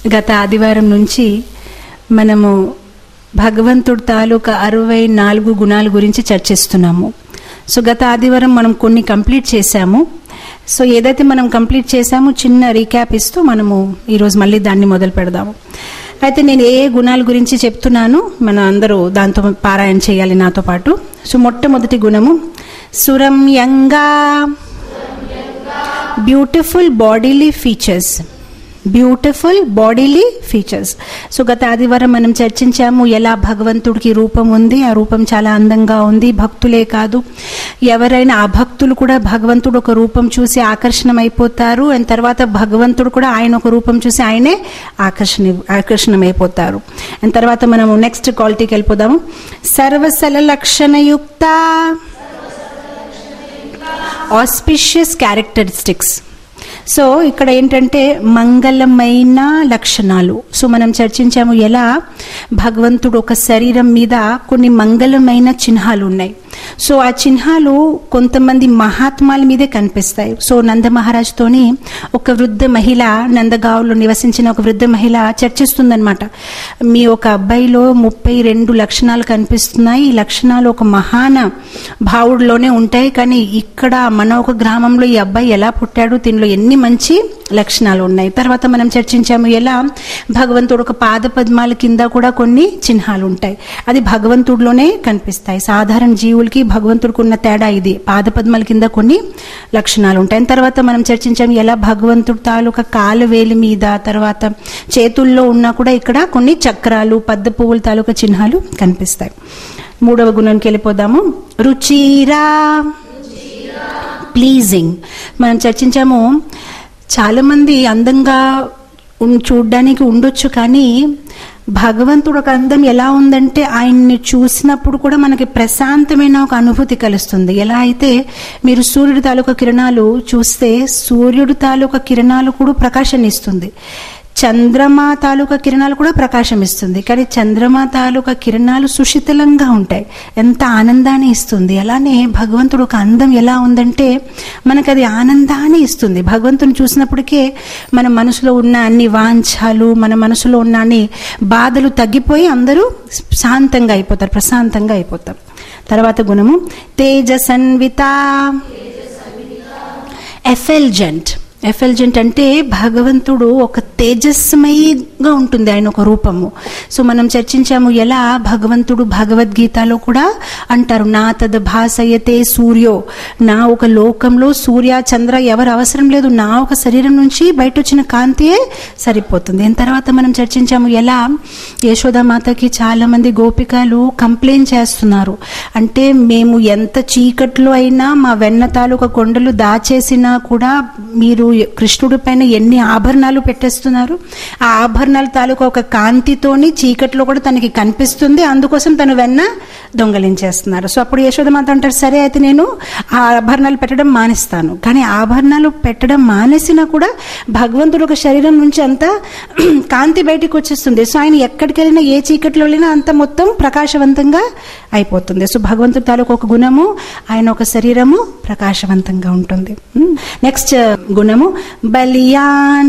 గత ఆదివారం నుంచి మనము భగవంతుడి తాలూకా అరవై నాలుగు గుణాల గురించి చర్చిస్తున్నాము సో గత ఆదివారం మనం కొన్ని కంప్లీట్ చేశాము సో ఏదైతే మనం కంప్లీట్ చేశామో చిన్న రీక్యాప్ ఇస్తూ మనము ఈరోజు మళ్ళీ దాన్ని మొదలు పెడదాము అయితే నేను ఏ ఏ గుణాల గురించి చెప్తున్నాను మనం అందరూ దాంతో పారాయణ చేయాలి నాతో పాటు సో మొట్టమొదటి గుణము సురమ్యంగా beautiful bodily features beautiful bodily features so గత ఆదివారం మనం చర్చించాము ఎలా భగవంతుడికి రూపం ఉంది ఆ రూపం చాలా అందంగా ఉంది భక్తులే కాదు ఎవరైనా ఆ భక్తులు కూడా భగవంతుడు ఒక రూపం చూసి ఆకర్షణమైపోతారు అండ్ తర్వాత భగవంతుడు కూడా ఆయన ఒక రూపం చూసి ఆయనే ఆకర్షణ ఆకర్షణమైపోతారు అండ్ తర్వాత మనము నెక్స్ట్ క్వాలిటీకి వెళ్ళిపోదాము సర్వసల లక్షణయుక్త ఆస్పిషియస్ క్యారెక్టరిస్టిక్స్ సో ఇక్కడ ఏంటంటే మంగళమైన లక్షణాలు సో మనం చర్చించాము ఎలా భగవంతుడు ఒక శరీరం మీద కొన్ని మంగళమైన చిహ్నాలు ఉన్నాయి సో ఆ చిహ్నాలు కొంతమంది మహాత్మాల మీదే కనిపిస్తాయి సో నంద మహారాజ్తోని ఒక వృద్ధ మహిళ నందగావ్లో నివసించిన ఒక వృద్ధ మహిళ చర్చిస్తుందనమాట మీ ఒక అబ్బాయిలో ముప్పై రెండు లక్షణాలు కనిపిస్తున్నాయి ఈ లక్షణాలు ఒక మహాన భావుడిలోనే ఉంటాయి కానీ ఇక్కడ మన ఒక గ్రామంలో ఈ అబ్బాయి ఎలా పుట్టాడు దీనిలో ఎన్ని మంచి లక్షణాలు ఉన్నాయి తర్వాత మనం చర్చించాము ఎలా భగవంతుడు ఒక పాద పద్మాల కింద కూడా కొన్ని చిహ్నాలు ఉంటాయి అది భగవంతుడిలోనే కనిపిస్తాయి సాధారణ జీవులకి భగవంతుడికి ఉన్న తేడా ఇది పాద పద్మాల కింద కొన్ని లక్షణాలు ఉంటాయి తర్వాత మనం చర్చించాము ఎలా భగవంతుడు తాలూకా కాలు వేలి మీద తర్వాత చేతుల్లో ఉన్నా కూడా ఇక్కడ కొన్ని చక్రాలు పద్ద పువ్వుల తాలూకా చిహ్నాలు కనిపిస్తాయి మూడవ గుణంకి వెళ్ళిపోదాము రుచిరా ప్లీజింగ్ మనం చర్చించాము చాలామంది అందంగా ఉన్- చూడ్డానికి ఉండొచ్చు కానీ భగవంతుడు ఒక అందం ఎలా ఉందంటే ఆయన్ని చూసినప్పుడు కూడా మనకి ప్రశాంతమైన ఒక అనుభూతి కలుస్తుంది ఎలా అయితే మీరు సూర్యుడి తాలూకా కిరణాలు చూస్తే సూర్యుడి తాలూకా కిరణాలు కూడా ప్రకాశాన్ని ఇస్తుంది చంద్రమా తాలూకా కిరణాలు కూడా ప్రకాశం ఇస్తుంది కానీ చంద్రమా తాలూకా కిరణాలు సుశీతలంగా ఉంటాయి ఎంత ఆనందాన్ని ఇస్తుంది అలానే భగవంతుడు ఒక అందం ఎలా ఉందంటే మనకు అది ఆనందాన్ని ఇస్తుంది భగవంతుని చూసినప్పటికే మన మనసులో ఉన్న అన్ని వాంఛాలు మన మనసులో ఉన్న అన్ని బాధలు తగ్గిపోయి అందరూ శాంతంగా అయిపోతారు ప్రశాంతంగా అయిపోతారు తర్వాత గుణము తేజసన్విత ఎఫెల్జెంట్ ఎఫెల్జెంట్ అంటే భగవంతుడు ఒక తేజస్మయిగా ఉంటుంది ఆయన ఒక రూపము సో మనం చర్చించాము ఎలా భగవంతుడు భగవద్గీతలో కూడా అంటారు నా తద భాసయతే సూర్యో నా ఒక లోకంలో సూర్య చంద్ర ఎవరు అవసరం లేదు నా ఒక శరీరం నుంచి బయట వచ్చిన కాంతియే సరిపోతుంది దాని తర్వాత మనం చర్చించాము ఎలా యశోదామాతకి చాలా మంది గోపికలు కంప్లైంట్ చేస్తున్నారు అంటే మేము ఎంత చీకట్లో అయినా మా వెన్న తాలూకా కొండలు దాచేసినా కూడా మీరు కృష్ణుడి పైన ఎన్ని ఆభరణాలు పెట్టేస్తున్నారు ఆ ఆభరణాల తాలూకా ఒక కాంతితోని చీకట్లో కూడా తనకి కనిపిస్తుంది అందుకోసం తను వెన్న దొంగలించేస్తున్నారు సో అప్పుడు యశోదమాత అంటారు సరే అయితే నేను ఆ ఆభరణాలు పెట్టడం మానేస్తాను కానీ ఆభరణాలు పెట్టడం మానేసినా కూడా భగవంతుడు ఒక శరీరం నుంచి అంతా కాంతి బయటికి వచ్చేస్తుంది సో ఆయన ఎక్కడికి వెళ్ళినా ఏ చీకట్లో వెళ్ళినా అంత మొత్తం ప్రకాశవంతంగా అయిపోతుంది సో భగవంతుడి తాలూకు ఒక గుణము ఆయన ఒక శరీరము ప్రకాశవంతంగా ఉంటుంది నెక్స్ట్ గుణము బలియాన్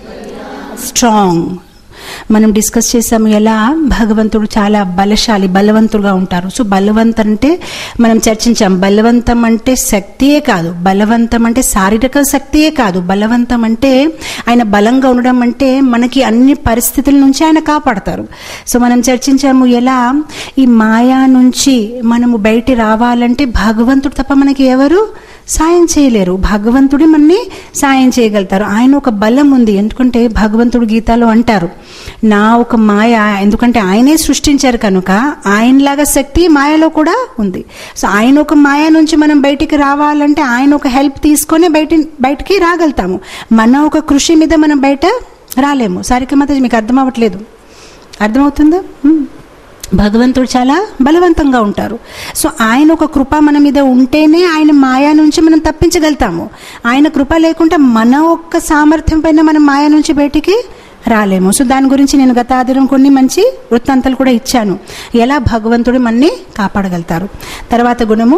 స్ట్రాంగ్ మనం డిస్కస్ చేసాము ఎలా భగవంతుడు చాలా బలశాలి బలవంతుడుగా ఉంటారు సో బలవంత అంటే మనం చర్చించాం బలవంతం అంటే శక్తియే కాదు బలవంతం అంటే శారీరక శక్తియే కాదు బలవంతం అంటే ఆయన బలంగా ఉండడం అంటే మనకి అన్ని పరిస్థితుల నుంచి ఆయన కాపాడతారు సో మనం చర్చించాము ఎలా ఈ మాయా నుంచి మనము బయట రావాలంటే భగవంతుడు తప్ప మనకి ఎవరు సాయం చేయలేరు భగవంతుడే మనని సాయం చేయగలుగుతారు ఆయన ఒక బలం ఉంది ఎందుకంటే భగవంతుడు గీతాలో అంటారు నా ఒక మాయ ఎందుకంటే ఆయనే సృష్టించారు కనుక ఆయనలాగా శక్తి మాయలో కూడా ఉంది సో ఆయన ఒక మాయ నుంచి మనం బయటికి రావాలంటే ఆయన ఒక హెల్ప్ తీసుకొని బయట బయటికి రాగలుగుతాము మన ఒక కృషి మీద మనం బయట రాలేము సారిక మాత మీకు అర్థం అవ్వట్లేదు అర్థమవుతుందా మ్మ్. భగవంతుడు చాలా బలవంతంగా ఉంటారు సో ఆయన ఒక కృప మన మీద ఉంటేనే ఆయన మాయా నుంచి మనం తప్పించగలుగుతాము ఆయన కృప లేకుండా మన ఒక్క సామర్థ్యం పైన మనం మాయా నుంచి బయటికి రాలేము సో దాని గురించి నేను గత ఆదిరం కొన్ని మంచి వృత్తాంతాలు కూడా ఇచ్చాను ఎలా భగవంతుడు మనని కాపాడగలుగుతారు తర్వాత గుణము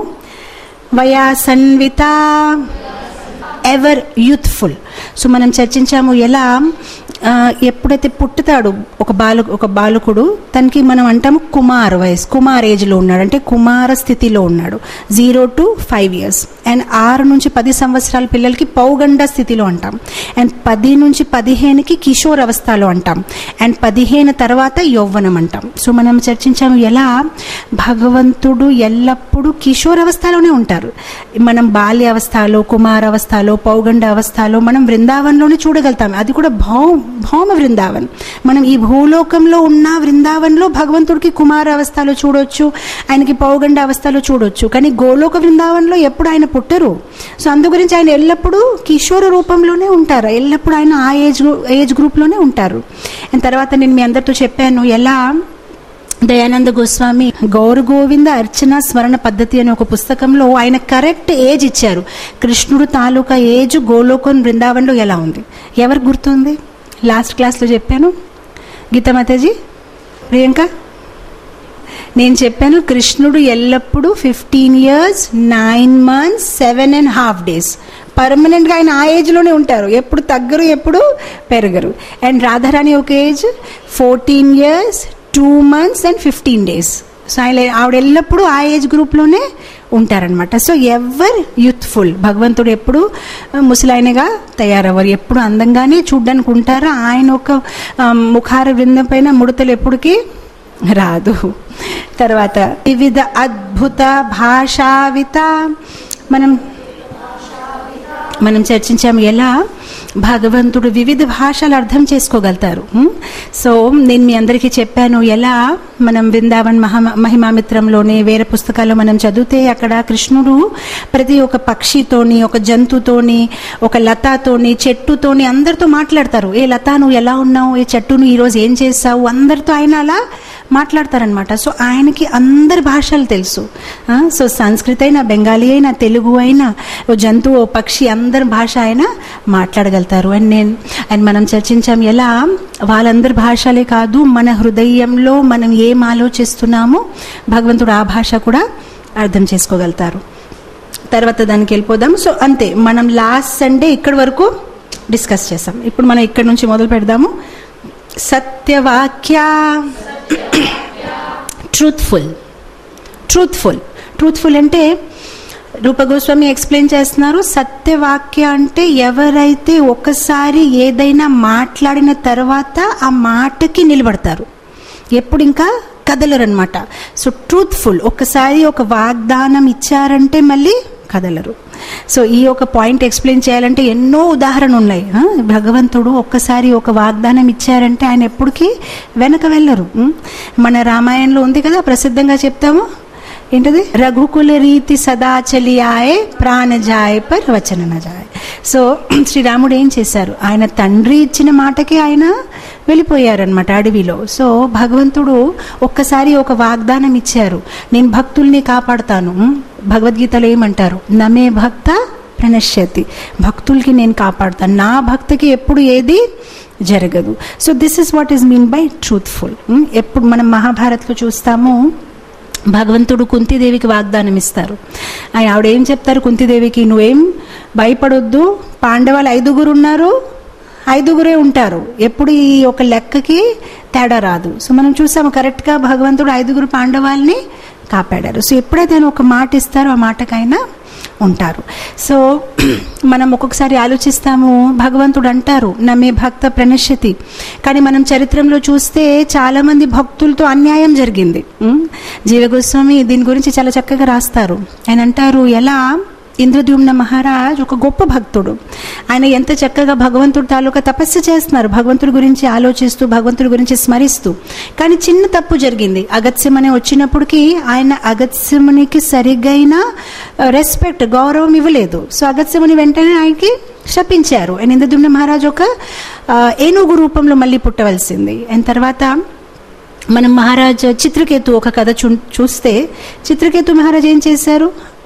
వయాసన్విత ఎవర్ యూత్ఫుల్ సో మనం చర్చించాము ఎలా ఆ, ఎప్పుడైతే పుట్టుతాడు ఒక బాలు ఒక బాలకుడు తనకి మనం అంటాము కుమార్ వయసు కుమార్ ఏజ్లో ఉన్నాడు అంటే కుమార స్థితిలో ఉన్నాడు zero to five years and ఆరు నుంచి పది సంవత్సరాల పిల్లలకి పౌగండ స్థితిలో అంటాం అండ్ పది నుంచి పదిహేనుకి కిషోర్ అవస్థలో అంటాం అండ్ పదిహేను తర్వాత యౌవనం అంటాం సో మనం చర్చించాము ఎలా భగవంతుడు ఎల్లప్పుడూ కిషోర్ అవస్థలోనే ఉంటారు మనం బాల్య అవస్థలో కుమార అవస్థలో పౌగండ అవస్థలో మనం బృందావనంలోనే చూడగలుగుతాం అది కూడా భౌ భౌమ బృందావన్ మనం ఈ భూలోకంలో ఉన్న బృందావన్లో భగవంతుడికి కుమార అవస్థలో చూడొచ్చు ఆయనకి పౌగండ అవస్థలో చూడొచ్చు కానీ గోలోక బృందావన్లో ఎప్పుడు ఆయన పుట్టరు సో అందు గురించి ఆయన ఎల్లప్పుడూ కిషోర రూపంలోనే ఉంటారు ఎల్లప్పుడూ ఆయన ఆ ఏజ్ ఏజ్ గ్రూప్లోనే ఉంటారు అండ్ తర్వాత నేను మీ అందరితో చెప్పాను ఎలా దయానంద గోస్వామి గౌర గోవింద అర్చన స్మరణ పద్ధతి అనే ఒక పుస్తకంలో ఆయన కరెక్ట్ ఏజ్ ఇచ్చారు కృష్ణుడు తాలూకా ఏజ్ గోలోకన్ బృందావన్లో ఎలా ఉంది ఎవరు గుర్తుంది లాస్ట్ క్లాస్లో చెప్పాను గీతామాతాజీ ప్రియాంక నేను చెప్పాను కృష్ణుడు ఎల్లప్పుడూ fifteen years nine months seven and half days పర్మనెంట్గా ఆయన ఆ ఏజ్లోనే ఉంటారు ఎప్పుడు తగ్గరు ఎప్పుడు పెరగరు అండ్ రాధారాణి ఒక age fourteen years two months and fifteen days so ఆయన ఆవిడ ఎల్లప్పుడూ ఆ ఏజ్ గ్రూప్లోనే ఉంటారనమాట సో ఎవర్ యూత్ఫుల్ భగవంతుడు ఎప్పుడు ముసలాయనగా తయారవ్వరు ఎప్పుడు అందంగానే చూడ్డానికి ఉంటారు ఆయన ఒక ఆ, ముఖార బృందం పైన ముడతలు ఎప్పటికీ రాదు తర్వాత వివిధ అద్భుత భాషావిత మనం మనం చర్చించాము ఎలా భగవంతుడు వివిధ భాషలు అర్థం చేసుకోగలుగుతారు ఉం? సో నేను మీ అందరికీ చెప్పాను ఎలా మనం బృందావన్ మహా మహిమామిత్రంలోనే వేరే పుస్తకాల్లో మనం చదివితే అక్కడ కృష్ణుడు ప్రతి ఒక్క పక్షితోని ఒక జంతుతోని ఒక లతతోని చెట్టుతోని అందరితో మాట్లాడతారు ఏ లత నువ్వు ఎలా ఉన్నావు ఏ చెట్టు నువ్వు ఈరోజు ఏం చేసావు అందరితో ఆయన అలా మాట్లాడతారనమాట సో ఆయనకి అందరి భాషలు తెలుసు ఆ, సో సంస్కృత అయినా బెంగాలీ అయినా తెలుగు అయినా ఓ జంతువు ఓ పక్షి అందరి భాష ఆయన మాట్లాడగలుగుతారు అండ్ నేను అండ్ మనం చర్చించాం ఎలా వాళ్ళందరి భాషలే కాదు మన హృదయంలో మనం ఏం ఆలోచిస్తున్నామో భగవంతుడు ఆ భాష కూడా అర్థం చేసుకోగలుగుతారు తర్వాత దానికి వెళ్ళిపోదాం సో అంతే మనం లాస్ట్ సండే ఇక్కడి వరకు డిస్కస్ చేసాం ఇప్పుడు మనం ఇక్కడ నుంచి మొదలు పెడదాము సత్యవాక్య ట్రూత్ఫుల్ ట్రూత్ఫుల్ ట్రూత్ఫుల్ అంటే రూపగోస్వామి ఎక్స్ప్లెయిన్ చేస్తున్నారు సత్యవాక్య అంటే ఎవరైతే ఒకసారి ఏదైనా మాట్లాడిన తర్వాత ఆ మాటకి నిలబడతారు ఎప్పుడు ఇంకా కదలరనమాట సో ట్రూత్ఫుల్ ఒకసారి ఒక వాగ్దానం ఇచ్చారంటే మళ్ళీ కదలరు సో ఈ ఒక పాయింట్ ఎక్స్ప్లెయిన్ చేయాలంటే ఎన్నో ఉదాహరణ ఉన్నాయి ఆ? భగవంతుడు ఒక్కసారి ఒక వాగ్దానం ఇచ్చారంటే ఆయన ఎప్పటికీ వెనక వెళ్ళరు ఉం? మన రామాయణంలో ఉంది కదా ప్రసిద్ధంగా చెప్తాము ఏంటది రఘుకుల రీతి సదా చలి ఆయే ప్రాణ జాయ్ పర్ వచన న జాయ్ సో శ్రీరాముడు ఏం చేశారు ఆయన తండ్రి ఇచ్చిన మాటకి ఆయన వెళ్ళిపోయారనమాట అడవిలో సో భగవంతుడు ఒక్కసారి ఒక వాగ్దానం ఇచ్చారు నేను భక్తుల్ని కాపాడుతాను ఉం? భగవద్గీతలో ఏమంటారు నమే భక్త ప్రణశ్యతి భక్తులకి నేను కాపాడుతాను నా భక్తికి ఎప్పుడు ఏది జరగదు so this is what is mean by truthful ఎప్పుడు మనం మహాభారత్లో చూస్తాము భగవంతుడు కుంతిదేవికి వాగ్దానం ఇస్తారు ఆయన ఆవిడ ఏం చెప్తారు కుంతిదేవికి నువ్వేం భయపడొద్దు పాండవాలు ఐదుగురు ఉన్నారు ఐదుగురే ఉంటారు ఎప్పుడు ఈ ఒక లెక్కకి తేడా రాదు సో మనం చూసాము కరెక్ట్గా భగవంతుడు ఐదుగురు పాండవాల్ని కాపాడారు సో ఎప్పుడైతే ఆయన ఒక మాట ఇస్తారో ఆ మాటకైనా ఉంటారు సో మనం ఒక్కొక్కసారి ఆలోచిస్తాము భగవంతుడు అంటారు నమ్మే భక్త ప్రణశ్యతి కానీ మనం చరిత్రలో చూస్తే చాలా మంది భక్తులతో అన్యాయం జరిగింది ఉం? జీవగోస్వామి దీని గురించి చాలా చక్కగా రాస్తారు ఆయన అంటారు ఎలా ఇంద్రద్యుమ్న మహారాజ్ ఒక గొప్ప భక్తుడు ఆయన ఎంత చక్కగా భగవంతుడు తాలూకా తపస్సు చేస్తున్నారు భగవంతుడి గురించి ఆలోచిస్తూ భగవంతుడి గురించి స్మరిస్తూ కానీ చిన్న తప్పు జరిగింది అగత్యమని వచ్చినప్పటికీ ఆయన అగత్యమునికి సరిగైన రెస్పెక్ట్ గౌరవం ఇవ్వలేదు సో అగత్యముని వెంటనే ఆయనకి శపించారు అండ్ ఇంద్రద్యుమ్న మహారాజ్ ఒక ఆ, ఏనుగు రూపంలో మళ్ళీ పుట్టవలసింది అండ్ తర్వాత మనం మహారాజ్ చిత్రకేతు ఒక కథ చూ చూస్తే చిత్రకేతు మహారాజ్ ఏం చేశారు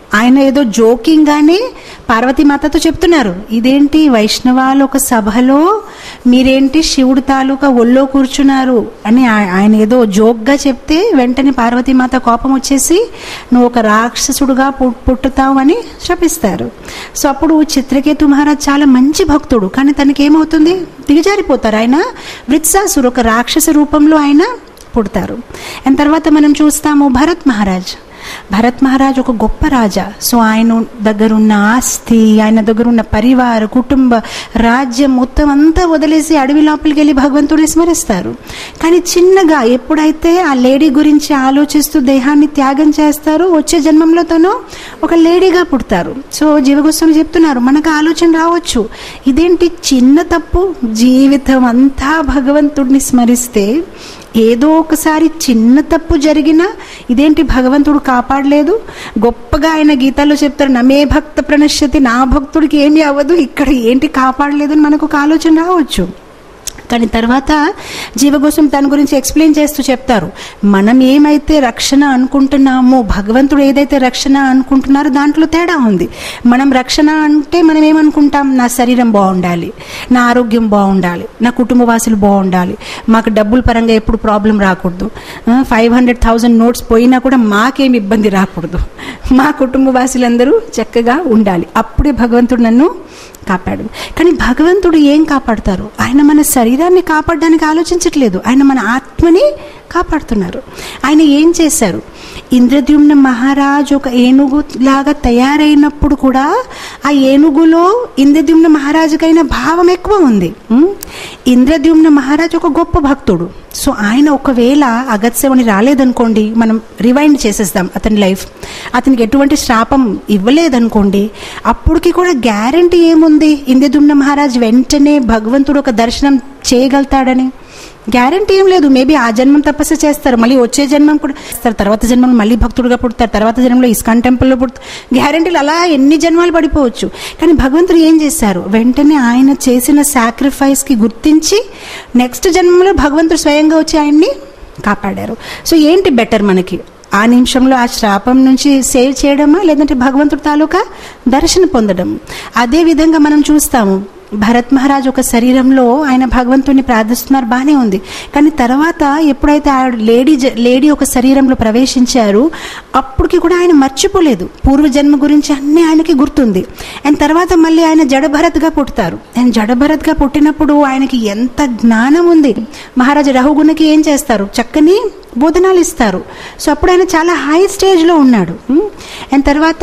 ఆయన ఏదో జోకింగ్ గానే పార్వతీమాతతో చెప్తున్నారు ఇదేంటి వైష్ణవాలు ఒక సభలో మీరేంటి శివుడు తాలూకా ఒళ్ళో కూర్చున్నారు అని ఆ- ఆయన ఏదో జోక్గా చెప్తే వెంటనే పార్వతీమాత కోపం వచ్చేసి నువ్వు ఒక రాక్షసుడుగా పు- పుట్టుతావు అని శపిస్తారు సో అప్పుడు చిత్రకేతు మహారాజ్ చాలా మంచి భక్తుడు కానీ తనకి ఏమవుతుంది దిగజారిపోతారు ఆయన వృత్సాసురు ఒక రాక్షస రూపంలో ఆయన పుడతారు అండ్ తర్వాత మనం చూస్తాము భరత్ మహారాజ్ భరత్ మహారాజ్ ఒక గొప్ప రాజా సో ఆయన దగ్గర ఉన్న ఆస్తి ఆయన దగ్గర ఉన్న పరివార కుటుంబ రాజ్యం మొత్తం అంతా వదిలేసి అడవి లోపలికి వెళ్ళి భగవంతుడిని స్మరిస్తారు కానీ చిన్నగా ఎప్పుడైతే ఆ లేడీ గురించి ఆలోచిస్తూ దేహాన్ని త్యాగం చేస్తారో వచ్చే జన్మంలో తను ఒక లేడీగా పుడతారు సో జీవగోస్వామి చెప్తున్నారు మనకు ఆలోచన రావచ్చు ఇదేంటి చిన్న తప్పు జీవితం అంతా భగవంతుడిని స్మరిస్తే ఏదో ఒకసారి చిన్న తప్పు జరిగినా ఇదేంటి భగవంతుడు కాపాడలేదు గొప్పగా ఆయన గీతాల్లో చెప్తారు నమే భక్త ప్రణశ్యతి నా భక్తుడికి ఏమీ అవ్వదు ఇక్కడ ఏంటి కాపాడలేదు అని మనకు ఒక ఆలోచన రావచ్చు కానీ తర్వాత జీవకోసం దాని గురించి ఎక్స్ప్లెయిన్ చేస్తూ చెప్తారు మనం ఏమైతే రక్షణ అనుకుంటున్నామో భగవంతుడు ఏదైతే రక్షణ అనుకుంటున్నారో దాంట్లో తేడా ఉంది మనం రక్షణ అంటే మనం ఏమనుకుంటాం నా శరీరం బాగుండాలి నా ఆరోగ్యం బాగుండాలి నా కుటుంబ వాసులు బాగుండాలి మాకు డబ్బుల పరంగా ఎప్పుడు ప్రాబ్లం రాకూడదు ఫైవ్ హండ్రెడ్ థౌజండ్ నోట్స్ పోయినా కూడా మాకేం ఇబ్బంది రాకూడదు మా కుటుంబ వాసులందరూ చక్కగా ఉండాలి అప్పుడే భగవంతుడు నన్ను కాపాడు కానీ భగవంతుడు ఏం కాపాడతారు ఆయన మన శరీరాన్ని కాపాడడానికి ఆలోచించట్లేదు ఆయన మన ఆత్మని కాపాడుతున్నారు ఆయన ఏం చేశారు ఇంద్రద్యుమ్న మహారాజ్ ఒక ఏనుగు లాగా తయారైనప్పుడు కూడా ఆ ఏనుగులో ఇంద్రద్యుమ్న మహారాజుకైన భావం ఎక్కువ ఉంది ఉమ్? ఇంద్రద్యుమ్న మహారాజ్ ఒక గొప్ప భక్తుడు సో ఆయన ఒకవేళ అగత్సేవని రాలేదనుకోండి మనం రివైండ్ చేసేస్తాం అతని లైఫ్ అతనికి ఎటువంటి శ్రాపం ఇవ్వలేదనుకోండి అప్పటికి కూడా గ్యారంటీ ఏముంది ఇంద్రదుమ్న మహారాజ్ వెంటనే భగవంతుడు ఒక దర్శనం చేయగలుగుతాడని గ్యారంటీ ఏం లేదు మేబీ ఆ జన్మం తపస్సు చేస్తారు మళ్ళీ వచ్చే జన్మం కూడా చేస్తారు తర్వాత జన్మం మళ్ళీ భక్తుడుగా పుడతారు తర్వాత జన్మలో ఇస్కాన్ టెంపుల్లో పుడతారు గ్యారంటీలు అలా ఎన్ని జన్మాలు పడిపోవచ్చు కానీ భగవంతుడు ఏం చేశారు వెంటనే ఆయన చేసిన సాక్రిఫైస్కి గుర్తించి నెక్స్ట్ జన్మలో భగవంతుడు స్వయంగా వచ్చి ఆయన్ని కాపాడారు సో ఏంటి బెటర్ మనకి ఆ నిమిషంలో ఆ శ్రాపం నుంచి సేవ్ చేయడమా లేదంటే భగవంతుడి తాలూకా దర్శన పొందడం అదే విధంగా మనం చూస్తాము భరత్ మహారాజ్ ఒక శరీరంలో ఆయన భగవంతుని ప్రార్థిస్తున్నారు బాగానే ఉంది కానీ తర్వాత ఎప్పుడైతే ఆ లేడీ జ- లేడీ ఒక శరీరంలో ప్రవేశించారు అప్పటికి కూడా ఆయన మర్చిపోలేదు పూర్వజన్మ గురించి అన్నీ ఆయనకి గుర్తుంది అండ్ తర్వాత మళ్ళీ ఆయన జడభరత్గా పుడతారు అండ్ జడభరత్గా పుట్టినప్పుడు ఆయనకి ఎంత జ్ఞానం ఉంది మహారాజా రహుగుణకి ఏం చేస్తారు చక్కని బోధనాలు ఇస్తారు సో అప్పుడు ఆయన చాలా హై స్టేజ్లో ఉన్నాడు ఉమ్. అండ్ తర్వాత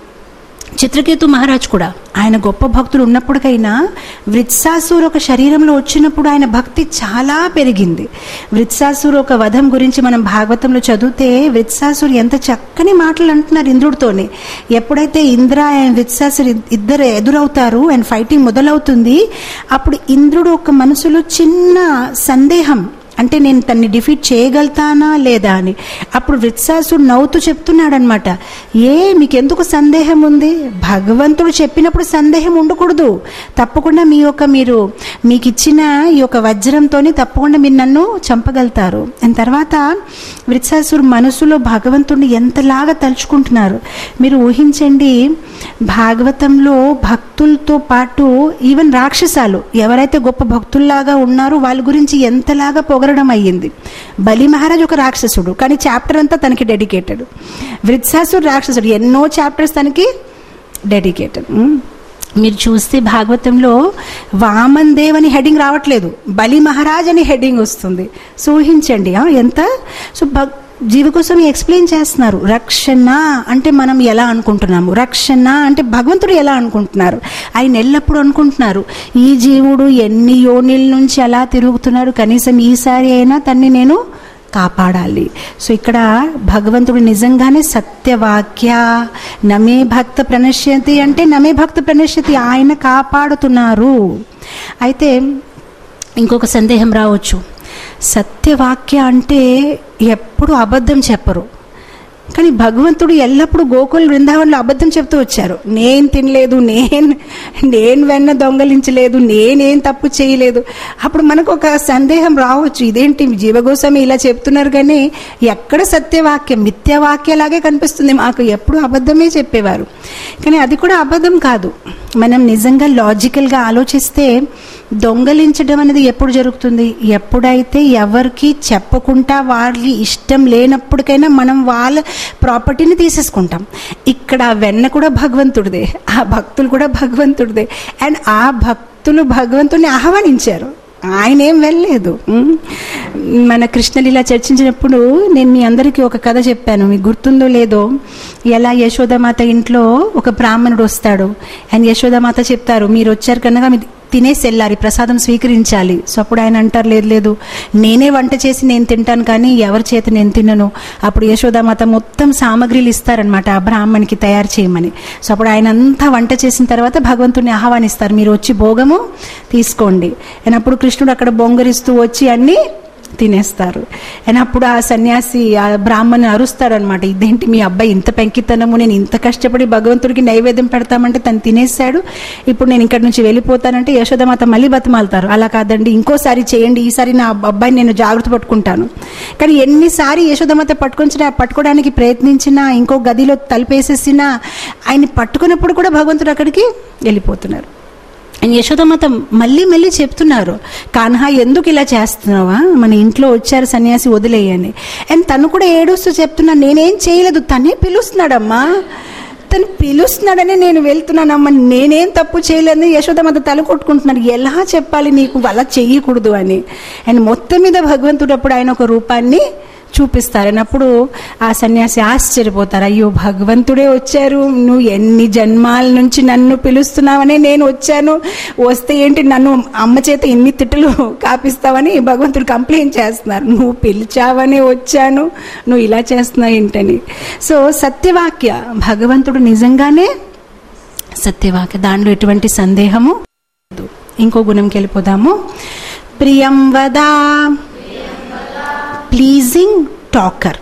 చిత్రకేతు మహారాజ్ కూడా ఆయన గొప్ప భక్తులు ఉన్నప్పటికైనా వృత్సాసురు ఒక శరీరంలో వచ్చినప్పుడు ఆయన భక్తి చాలా పెరిగింది వృత్సాసురు ఒక వధం గురించి మనం భాగవతంలో చదివితే వృత్సాసురు ఎంత చక్కని మాటలు అంటున్నారు ఇంద్రుడితోనే ఎప్పుడైతే ఇంద్ర అండ్ వృత్సాసురు ఇద్దరు ఎదురవుతారు అండ్ ఫైటింగ్ మొదలవుతుంది అప్పుడు ఇంద్రుడు ఒక మనసులో చిన్న సందేహం అంటే నేను తన్ని డిఫీట్ చేయగలుగుతానా లేదా అని అప్పుడు వృత్సాసుడు నవ్వుతూ చెప్తున్నాడనమాట ఏ మీకెందుకు సందేహం ఉంది భగవంతుడు చెప్పినప్పుడు సందేహం ఉండకూడదు తప్పకుండా మీ యొక్క మీరు మీకు ఇచ్చిన ఈ యొక్క వజ్రంతోని తప్పకుండా మీరు నన్ను చంపగలుగుతారు అండ్ తర్వాత వృత్సాసుడు మనసులో భగవంతుడిని ఎంతలాగా తలుచుకుంటున్నారు మీరు ఊహించండి భాగవతంలో భక్తులతో పాటు ఈవెన్ రాక్షసాలు ఎవరైతే గొప్ప భక్తుల్లాగా ఉన్నారో వాళ్ళ గురించి ఎంతలాగా పొగరడం అయ్యింది బలి మహారాజ్ ఒక రాక్షసుడు కానీ చాప్టర్ అంతా తనకి డెడికేటెడ్ వృత్సాసుడు రాక్షసుడు ఎన్నో చాప్టర్స్ తనకి డెడికేటెడ్ మీరు చూస్తే భాగవతంలో వామన్ దేవ్ అని హెడ్డింగ్ రావట్లేదు బలి మహారాజ్ అని హెడ్డింగ్ వస్తుంది సో ఊహించండి ఆ, ఎంత సో భక్ జీవకోసం ఎక్స్ప్లెయిన్ చేస్తున్నారు రక్షణ అంటే మనం ఎలా అనుకుంటున్నాము రక్షణ అంటే భగవంతుడు ఎలా అనుకుంటున్నారు ఆయన ఎల్లప్పుడూ అనుకుంటున్నారు ఈ జీవుడు ఎన్ని యోనిల నుంచి అలా తిరుగుతున్నాడు కనీసం ఈసారి అయినా తన్ని నేను కాపాడాలి సో ఇక్కడ భగవంతుడు నిజంగానే సత్యవాక్య నమే భక్త ప్రణశ్యతి అంటే నమే భక్త ప్రణశ్యతి ఆయన కాపాడుతున్నారు అయితే ఇంకొక సందేహం రావచ్చు సత్యవాక్య అంటే ఎప్పుడు అబద్ధం చెప్పరు కానీ భగవంతుడు ఎల్లప్పుడూ గోకుల్ బృందావనంలో అబద్ధం చెప్తూ వచ్చారు నేను తినలేదు నేను నేను వెన్న దొంగలించలేదు నేనేం తప్పు చేయలేదు అప్పుడు మనకు ఒక సందేహం రావచ్చు ఇదేంటి జీవగోస్వామి ఇలా చెప్తున్నారు కానీ ఎక్కడ సత్యవాక్యం మిథ్యవాక్యలాగే కనిపిస్తుంది మాకు ఎప్పుడు అబద్ధమే చెప్పేవారు కానీ అది కూడా అబద్ధం కాదు మనం నిజంగా లాజికల్గా ఆలోచిస్తే దొంగలించడం అనేది ఎప్పుడు జరుగుతుంది ఎప్పుడైతే ఎవరికి చెప్పకుండా వాళ్ళకి ఇష్టం లేనప్పటికైనా మనం వాళ్ళ ప్రాపర్టీని తీసేసుకుంటాం ఇక్కడ ఆ వెన్న కూడా భగవంతుడిదే ఆ భక్తులు కూడా భగవంతుడిదే అండ్ ఆ భక్తులు భగవంతుడిని ఆహ్వానించారు ఆయన ఏం వెళ్ళలేదు ఉమ్. మన కృష్ణలీల చర్చించినప్పుడు నేను మీ అందరికీ ఒక కథ చెప్పాను మీకు గుర్తుందో లేదో ఎలా యశోదామాత ఇంట్లో ఒక బ్రాహ్మణుడు వస్తాడు అండ్ యశోదామాత చెప్తారు మీరు వచ్చారు కనుక మీరు తినేసి వెళ్ళాలి ప్రసాదం స్వీకరించాలి సో అప్పుడు ఆయన అంటారు లేదు లేదు నేనే వంట చేసి నేను తింటాను కానీ ఎవరి చేత నేను తినను అప్పుడు యశోదామాత మొత్తం సామాగ్రిలు ఇస్తారనమాట ఆ బ్రాహ్మణికి తయారు చేయమని సో అప్పుడు ఆయన అంతా వంట చేసిన తర్వాత భగవంతుని ఆహ్వానిస్తారు మీరు వచ్చి భోగము తీసుకోండి అండ్ అప్పుడు కృష్ణుడు అక్కడ బొంగరిస్తూ వచ్చి అన్ని తినేస్తారు అండ్ అప్పుడు ఆ సన్యాసి ఆ బ్రాహ్మణ్ అరుస్తారనమాట ఇదేంటి మీ అబ్బాయి ఇంత పెంకితనము నేను ఇంత కష్టపడి భగవంతుడికి నైవేద్యం పెడతామంటే తను తినేసాడు ఇప్పుడు నేను ఇక్కడి నుంచి వెళ్ళిపోతానంటే యశోదమాత మళ్ళీ బతిమాలుతారు అలా కాదండి ఇంకోసారి చేయండి ఈసారి నా అబ్బాయిని నేను జాగ్రత్త పట్టుకుంటాను కానీ ఎన్నిసారి యశోదమాత పట్టుకొని పట్టుకోవడానికి ప్రయత్నించినా ఇంకో గదిలో తలుపేసేసినా ఆయన్ని పట్టుకున్నప్పుడు కూడా భగవంతుడు అక్కడికి వెళ్ళిపోతున్నారు అండ్ యశోదమాత మళ్ళీ మళ్ళీ చెప్తున్నారు కాన్హా ఎందుకు ఇలా చేస్తున్నావా మన ఇంట్లో వచ్చారు సన్యాసి వదిలేయని అండ్ తను కూడా ఏడుస్తూ చెప్తున్నా నేనేం చేయలేదు తనే పిలుస్తున్నాడమ్మా తను పిలుస్తున్నాడని నేను వెళ్తున్నానమ్మా నేనేం తప్పు చేయలేదు యశోదమాత తల కొట్టుకుంటున్నాడు ఎలా చెప్పాలి నీకు అలా చెయ్యకూడదు అని అండ్ మొత్తం మీద భగవంతుడు అప్పుడు ఆయన ఒక రూపాన్ని చూపిస్తారు అన్నప్పుడు ఆ సన్యాసి ఆశ్చర్యపోతారు అయ్యో భగవంతుడే వచ్చారు నువ్వు ఎన్ని జన్మాల నుంచి నన్ను పిలుస్తున్నావనే నేను వచ్చాను వస్తే ఏంటి నన్ను అమ్మ చేత ఎన్ని తిట్టులు కాపిస్తావని భగవంతుడు కంప్లైంట్ చేస్తున్నారు నువ్వు పిలిచావని వచ్చాను నువ్వు ఇలా చేస్తున్నావు ఏంటని సో సత్యవాక్య భగవంతుడు నిజంగానే సత్యవాక్య దాంట్లో ఎటువంటి సందేహము లేదు. ఇంకో గుణంకి వెళ్ళిపోదాము ప్రియం వదా ప్లీజింగ్ టాకర్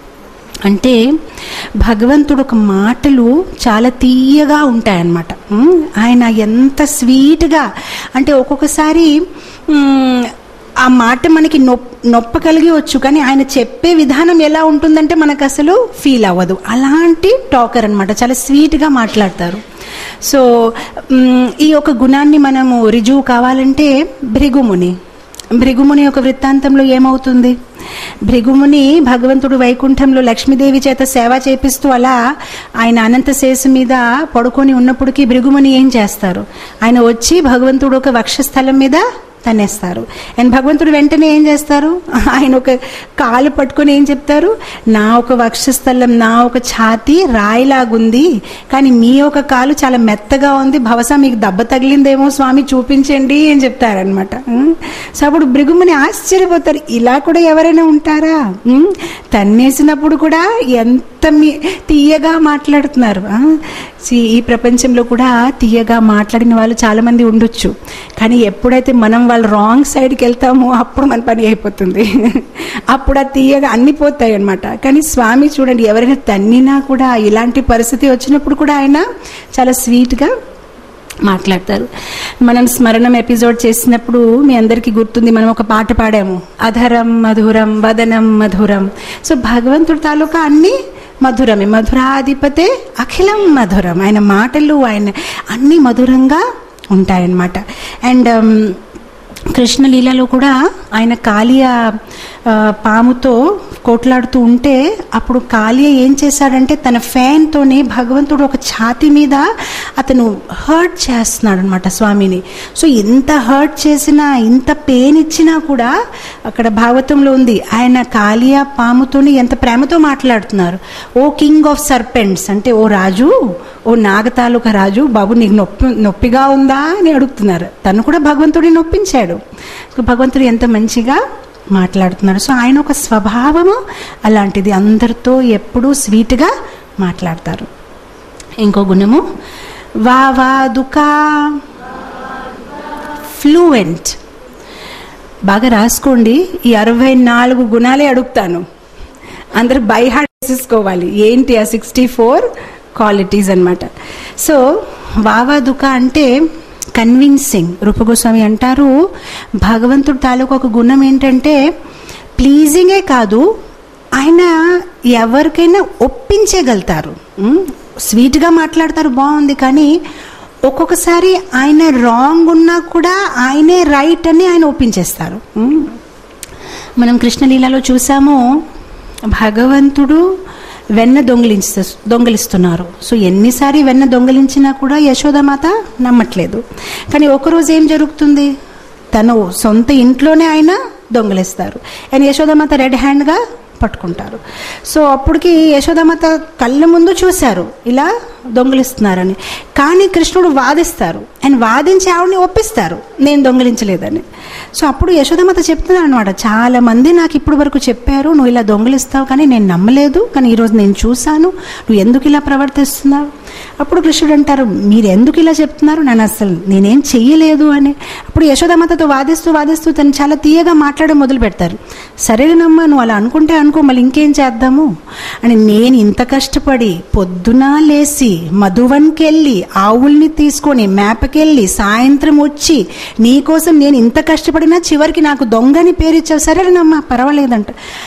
అంటే భగవంతుడు ఒక మాటలు చాలా తీయగా ఉంటాయన్నమాట ఉమ్, ఆయన ఎంత స్వీట్గా అంటే ఒక్కొక్కసారి ఉమ్, ఆ మాట మనకి నొప్ నొప్ప కలిగి వచ్చు కానీ ఆయన చెప్పే విధానం ఎలా ఉంటుందంటే మనకు అసలు ఫీల్ అవ్వదు అలాంటి టాకర్ అనమాట చాలా స్వీట్గా మాట్లాడతారు సో ఉమ్, ఈ యొక్క గుణాన్ని మనము రుజువు కావాలంటే భృగుముని భృగుముని యొక్క వృత్తాంతంలో ఏమవుతుంది భృగుముని భగవంతుడు వైకుంఠంలో లక్ష్మీదేవి చేత సేవ చేపిస్తూ అలా ఆయన అనంత శేషు మీద పడుకొని ఉన్నప్పటికీ భృగుముని ఏం చేస్తారు ఆయన వచ్చి భగవంతుడు ఒక వక్షస్థలం మీద తనేస్తారు అండ్ భగవంతుడు వెంటనే ఏం చేస్తారు ఆయన ఒక కాలు పట్టుకొని ఏం చెప్తారు నా ఒక వక్షస్థలం నా ఒక ఛాతి రాయిలాగుంది కానీ మీ ఒక కాలు చాలా మెత్తగా ఉంది భవసా మీకు దెబ్బ తగిలిందేమో స్వామి చూపించండి అని చెప్తారనమాట సో అప్పుడు భృగుముని ఆశ్చర్యపోతారు ఇలా కూడా ఎవరైనా ఉంటారా ఉమ్, తన్నేసినప్పుడు కూడా ఎంత మీ- తీయగా మాట్లాడుతున్నారు ఆ? సి- ఈ ప్రపంచంలో కూడా తీయగా మాట్లాడిన వాళ్ళు చాలా మంది ఉండొచ్చు కానీ ఎప్పుడైతే మనం వాళ్ళు రాంగ్ సైడ్కి వెళ్తామో అప్పుడు మన పని అయిపోతుంది అప్పుడు ఆ తీయగా అన్ని పోతాయి అనమాట కానీ స్వామి చూడండి ఎవరైనా తన్నినా కూడా ఇలాంటి పరిస్థితి వచ్చినప్పుడు కూడా ఆయన చాలా స్వీట్గా మాట్లాడతారు మనం స్మరణం ఎపిసోడ్ చేసినప్పుడు మీ అందరికీ గుర్తుంది మనం ఒక పాట పాడాము అధరం మధురం వదనం మధురం సో భగవంతుడి తాలూకా అన్ని మధురమే మధురాధిపతే అఖిలం మధురం ఆయన మాటలు ఆయన అన్ని మధురంగా ఉంటాయన్నమాట అండ్ కృష్ణలీలలో కూడా ఆయన కాళియ ఆ, పాముతో కోట్లాడుతూ ఉంటే అప్పుడు కాళియ ఏం చేశాడంటే తన ఫ్యాన్తోనే భగవంతుడు ఒక ఛాతి మీద అతను హర్ట్ చేస్తున్నాడు అనమాట స్వామిని సో ఎంత హర్ట్ చేసినా ఇంత పెయిన్ ఇచ్చినా కూడా అక్కడ భాగవతంలో ఉంది ఆయన కాళియ పాముతోని ఎంత ప్రేమతో మాట్లాడుతున్నారు ఓ కింగ్ ఆఫ్ సర్పెంట్స్ అంటే ఓ రాజు ఓ నాగతాలూక రాజు బాబు నీకు నొప్పి నొప్పిగా ఉందా అని అడుగుతున్నారు తను కూడా భగవంతుడిని నొప్పించాడు సో భగవంతుడు ఎంత మంచిగా మాట్లాడుతున్నారు సో ఆయన ఒక స్వభావము అలాంటిది అందరితో ఎప్పుడూ స్వీట్గా మాట్లాడతారు ఇంకో గుణము వా వా దుకా ఫ్లూయెంట్ బాగా రాసుకోండి ఈ అరవై నాలుగు గుణాలే అడుగుతాను అందరు బై హార్ట్ చేసుకోవాలి ఏంటి ఆ సిక్స్టీ ఫోర్ క్వాలిటీస్ అనమాట సో వావా దుఃఖ అంటే కన్విన్సింగ్ రూపగోస్వామి అంటారు భగవంతుడు తాలూకు ఒక గుణం ఏంటంటే ప్లీజింగే కాదు ఆయన ఎవరికైనా ఒప్పించగలుగుతారు ఉమ్, స్వీట్గా మాట్లాడతారు బాగుంది కానీ ఒక్కొక్కసారి ఆయన రాంగ్ ఉన్నా కూడా ఆయనే రైట్ అని ఆయన ఒప్పించేస్తారు ఉమ్. మనం కృష్ణలీలలో చూసాము భగవంతుడు వెన్న దొంగిలించ దొంగిలిస్తున్నారు సో ఎన్నిసారి వెన్న దొంగిలించినా కూడా యశోదమాత నమ్మట్లేదు కానీ ఒకరోజు ఏం జరుగుతుంది తను సొంత ఇంట్లోనే ఆయన దొంగిలిస్తారు అండ్ యశోదమాత రెడ్ హ్యాండ్గా పట్టుకుంటారు సో అప్పటికి యశోదమాత కళ్ళ ముందు చూశారు ఇలా దొంగిలిస్తున్నారని కానీ కృష్ణుడు వాదిస్తారు అండ్ వాదించి ఆవిడని ఒప్పిస్తారు నేను దొంగిలించలేదని సో అప్పుడు యశోదమాత చెప్తున్నారు అనమాట చాలా మంది నాకు ఇప్పుడు వరకు చెప్పారు నువ్వు ఇలా దొంగిలిస్తావు కానీ నేను నమ్మలేదు కానీ ఈరోజు నేను చూశాను నువ్వు ఎందుకు ఇలా ప్రవర్తిస్తున్నావు అప్పుడు కృష్ణుడు అంటారు మీరు ఎందుకు ఇలా చెప్తున్నారు నన్ను అసలు నేనేం చెయ్యలేదు అని అప్పుడు యశోదమాతతో వాదిస్తూ వాదిస్తూ తను చాలా తీయగా మాట్లాడడం మొదలు పెడతారు సరేనమ్మా నువ్వు అలా అనుకుంటే అనుకో మళ్ళీ ఇంకేం చేద్దాము అని నేను ఇంత కష్టపడి పొద్దున లేచి మధువన్కెళ్ళి ఆవుల్ని తీసుకొని మేపకెళ్ళి సాయంత్రం వచ్చి నీకోసం నేను ఇంత కష్టపడినా చివరికి నాకు దొంగని పేరు ఇచ్చావు సరేనమ్మా పర్వాలేదంట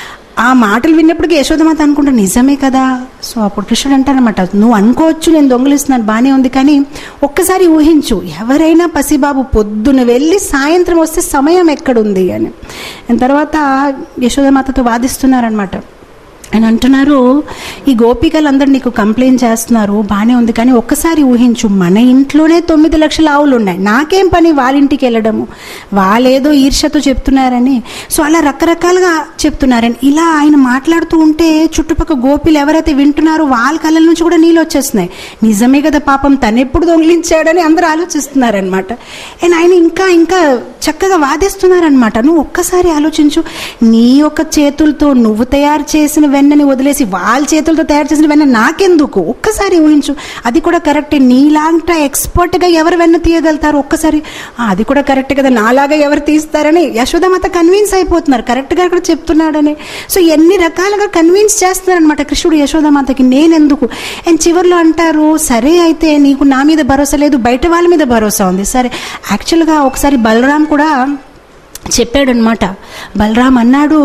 ఆ మాటలు విన్నప్పటికీ యశోదమాత అనుకుంటా నిజమే కదా సో అప్పుడు కృష్ణుడు అంటారనమాట నువ్వు అనుకోవచ్చు నేను దొంగలిస్తున్నాను బాగానే ఉంది కానీ ఒక్కసారి ఊహించు ఎవరైనా పసిబాబు పొద్దున వెళ్ళి సాయంత్రం వస్తే సమయం ఎక్కడుంది అని దాని తర్వాత యశోదమాతతో వాదిస్తున్నారనమాట ఆయన అంటున్నారు ఈ గోపికలందరూ నీకు కంప్లైంట్ చేస్తున్నారు బాగానే ఉంది కానీ ఒక్కసారి ఊహించు మన ఇంట్లోనే తొమ్మిది లక్షల ఆవులు ఉన్నాయి నాకేం పని వాళ్ళ ఇంటికి వెళ్ళడము వాళ్ళేదో ఈర్ష్యతో చెప్తున్నారని సో అలా రకరకాలుగా చెప్తున్నారని ఇలా ఆయన మాట్లాడుతూ ఉంటే చుట్టుపక్కల గోపిలు ఎవరైతే వింటున్నారో వాళ్ళ కళ్ళ నుంచి కూడా నీళ్ళు వచ్చేస్తున్నాయి నిజమే కదా పాపం తను ఎప్పుడు దొంగిలించాడని అందరూ ఆలోచిస్తున్నారనమాట అండ్ ఆయన ఇంకా ఇంకా చక్కగా వాదిస్తున్నారనమాట నువ్వు ఒక్కసారి ఆలోచించు నీ యొక్క చేతులతో నువ్వు తయారు చేసిన వెన్నని వదిలేసి వాళ్ళ చేతులతో తయారు చేసిన వెన్న నాకెందుకు ఒక్కసారి ఊహించు అది కూడా కరెక్టే నీలాంట ఎక్స్పర్ట్గా ఎవరు వెన్న తీయగలుగుతారు ఒక్కసారి "ఆ, అది కూడా కరెక్ట్ కదా నాలాగా ఎవరు తీస్తారని యశోదమాత కన్విన్స్ అయిపోతున్నారు కరెక్ట్గా కూడా చెప్తున్నాడని సో ఎన్ని రకాలుగా కన్విన్స్ చేస్తున్నారనమాట కృష్ణుడు యశోదమాతకి నేనెందుకు అండ్ చివరిలో అంటారు సరే అయితే నీకు నా మీద భరోసా లేదు బయట వాళ్ళ మీద భరోసా ఉంది సరే యాక్చువల్గా ఒకసారి బలరాం కూడా చెప్పాడనమాట బలరాం అన్నాడు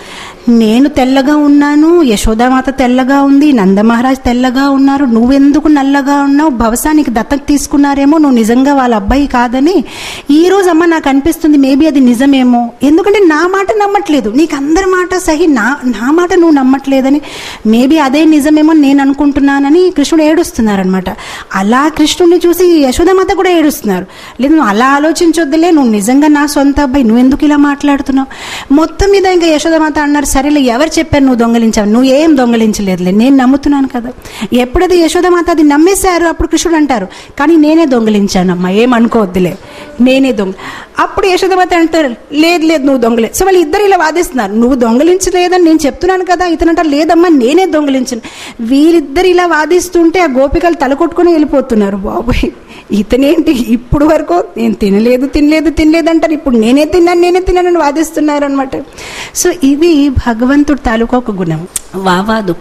నేను తెల్లగా ఉన్నాను యశోదామాత తెల్లగా ఉంది నందమహారాజ్ తెల్లగా ఉన్నారు నువ్వెందుకు నల్లగా ఉన్నావు బహుశా నీకు దత్తత తీసుకున్నారేమో నువ్వు నిజంగా వాళ్ళ అబ్బాయి కాదని ఈ రోజు అమ్మ నాకు అనిపిస్తుంది మేబీ అది నిజమేమో ఎందుకంటే నా మాట నమ్మట్లేదు నీకు అందరి మాట సహి నా నా మాట నువ్వు నమ్మట్లేదని మేబీ అదే నిజమేమో నేను అనుకుంటున్నానని కృష్ణుడు ఏడుస్తున్నారనమాట అలా కృష్ణుడిని చూసి యశోదామాత కూడా ఏడుస్తున్నారు లేదు నువ్వు అలా ఆలోచించొద్దులే నువ్వు నిజంగా నా సొంత అబ్బాయి నువ్వు ఎందుకు ఇలా మాట్లాడుతున్నావు మొత్తం మీద ఇంకా యశోదమాత అన్నారు సరేలే ఎవరు చెప్పారు నువ్వు దొంగలించావు నువ్వు ఏం దొంగలించలేదులే నేను నమ్ముతున్నాను కదా ఎప్పుడైతే యశోదమాత అది నమ్మేశారు అప్పుడు కృష్ణుడు అంటారు కానీ నేనే దొంగలించానమ్మా ఏమనుకోవద్దులే నేనే దొంగ అప్పుడు యశోదమాత అంటారు లేదు లేదు నువ్వు దొంగలే సో వాళ్ళు ఇద్దరు ఇలా వాదిస్తున్నారు నువ్వు దొంగలించలేదని నేను చెప్తున్నాను కదా ఇతను అంటారు లేదమ్మా నేనే దొంగలించాను వీరిద్దరు ఇలా వాదిస్తుంటే ఆ గోపికలు తలకొట్టుకుని వెళ్ళిపోతున్నారు బాబోయ్ ఇతనేంటి ఇప్పుడు వరకు నేను తినలేదు తినలేదు తినలేదు అంటారు ఇప్పుడు నేనే తిన్నాను నేనే తిన్నానని వాదిస్తున్నారు అనమాట సో ఇది భగవంతుడు తాలూకా ఒక గుణం వావా దుఃఖ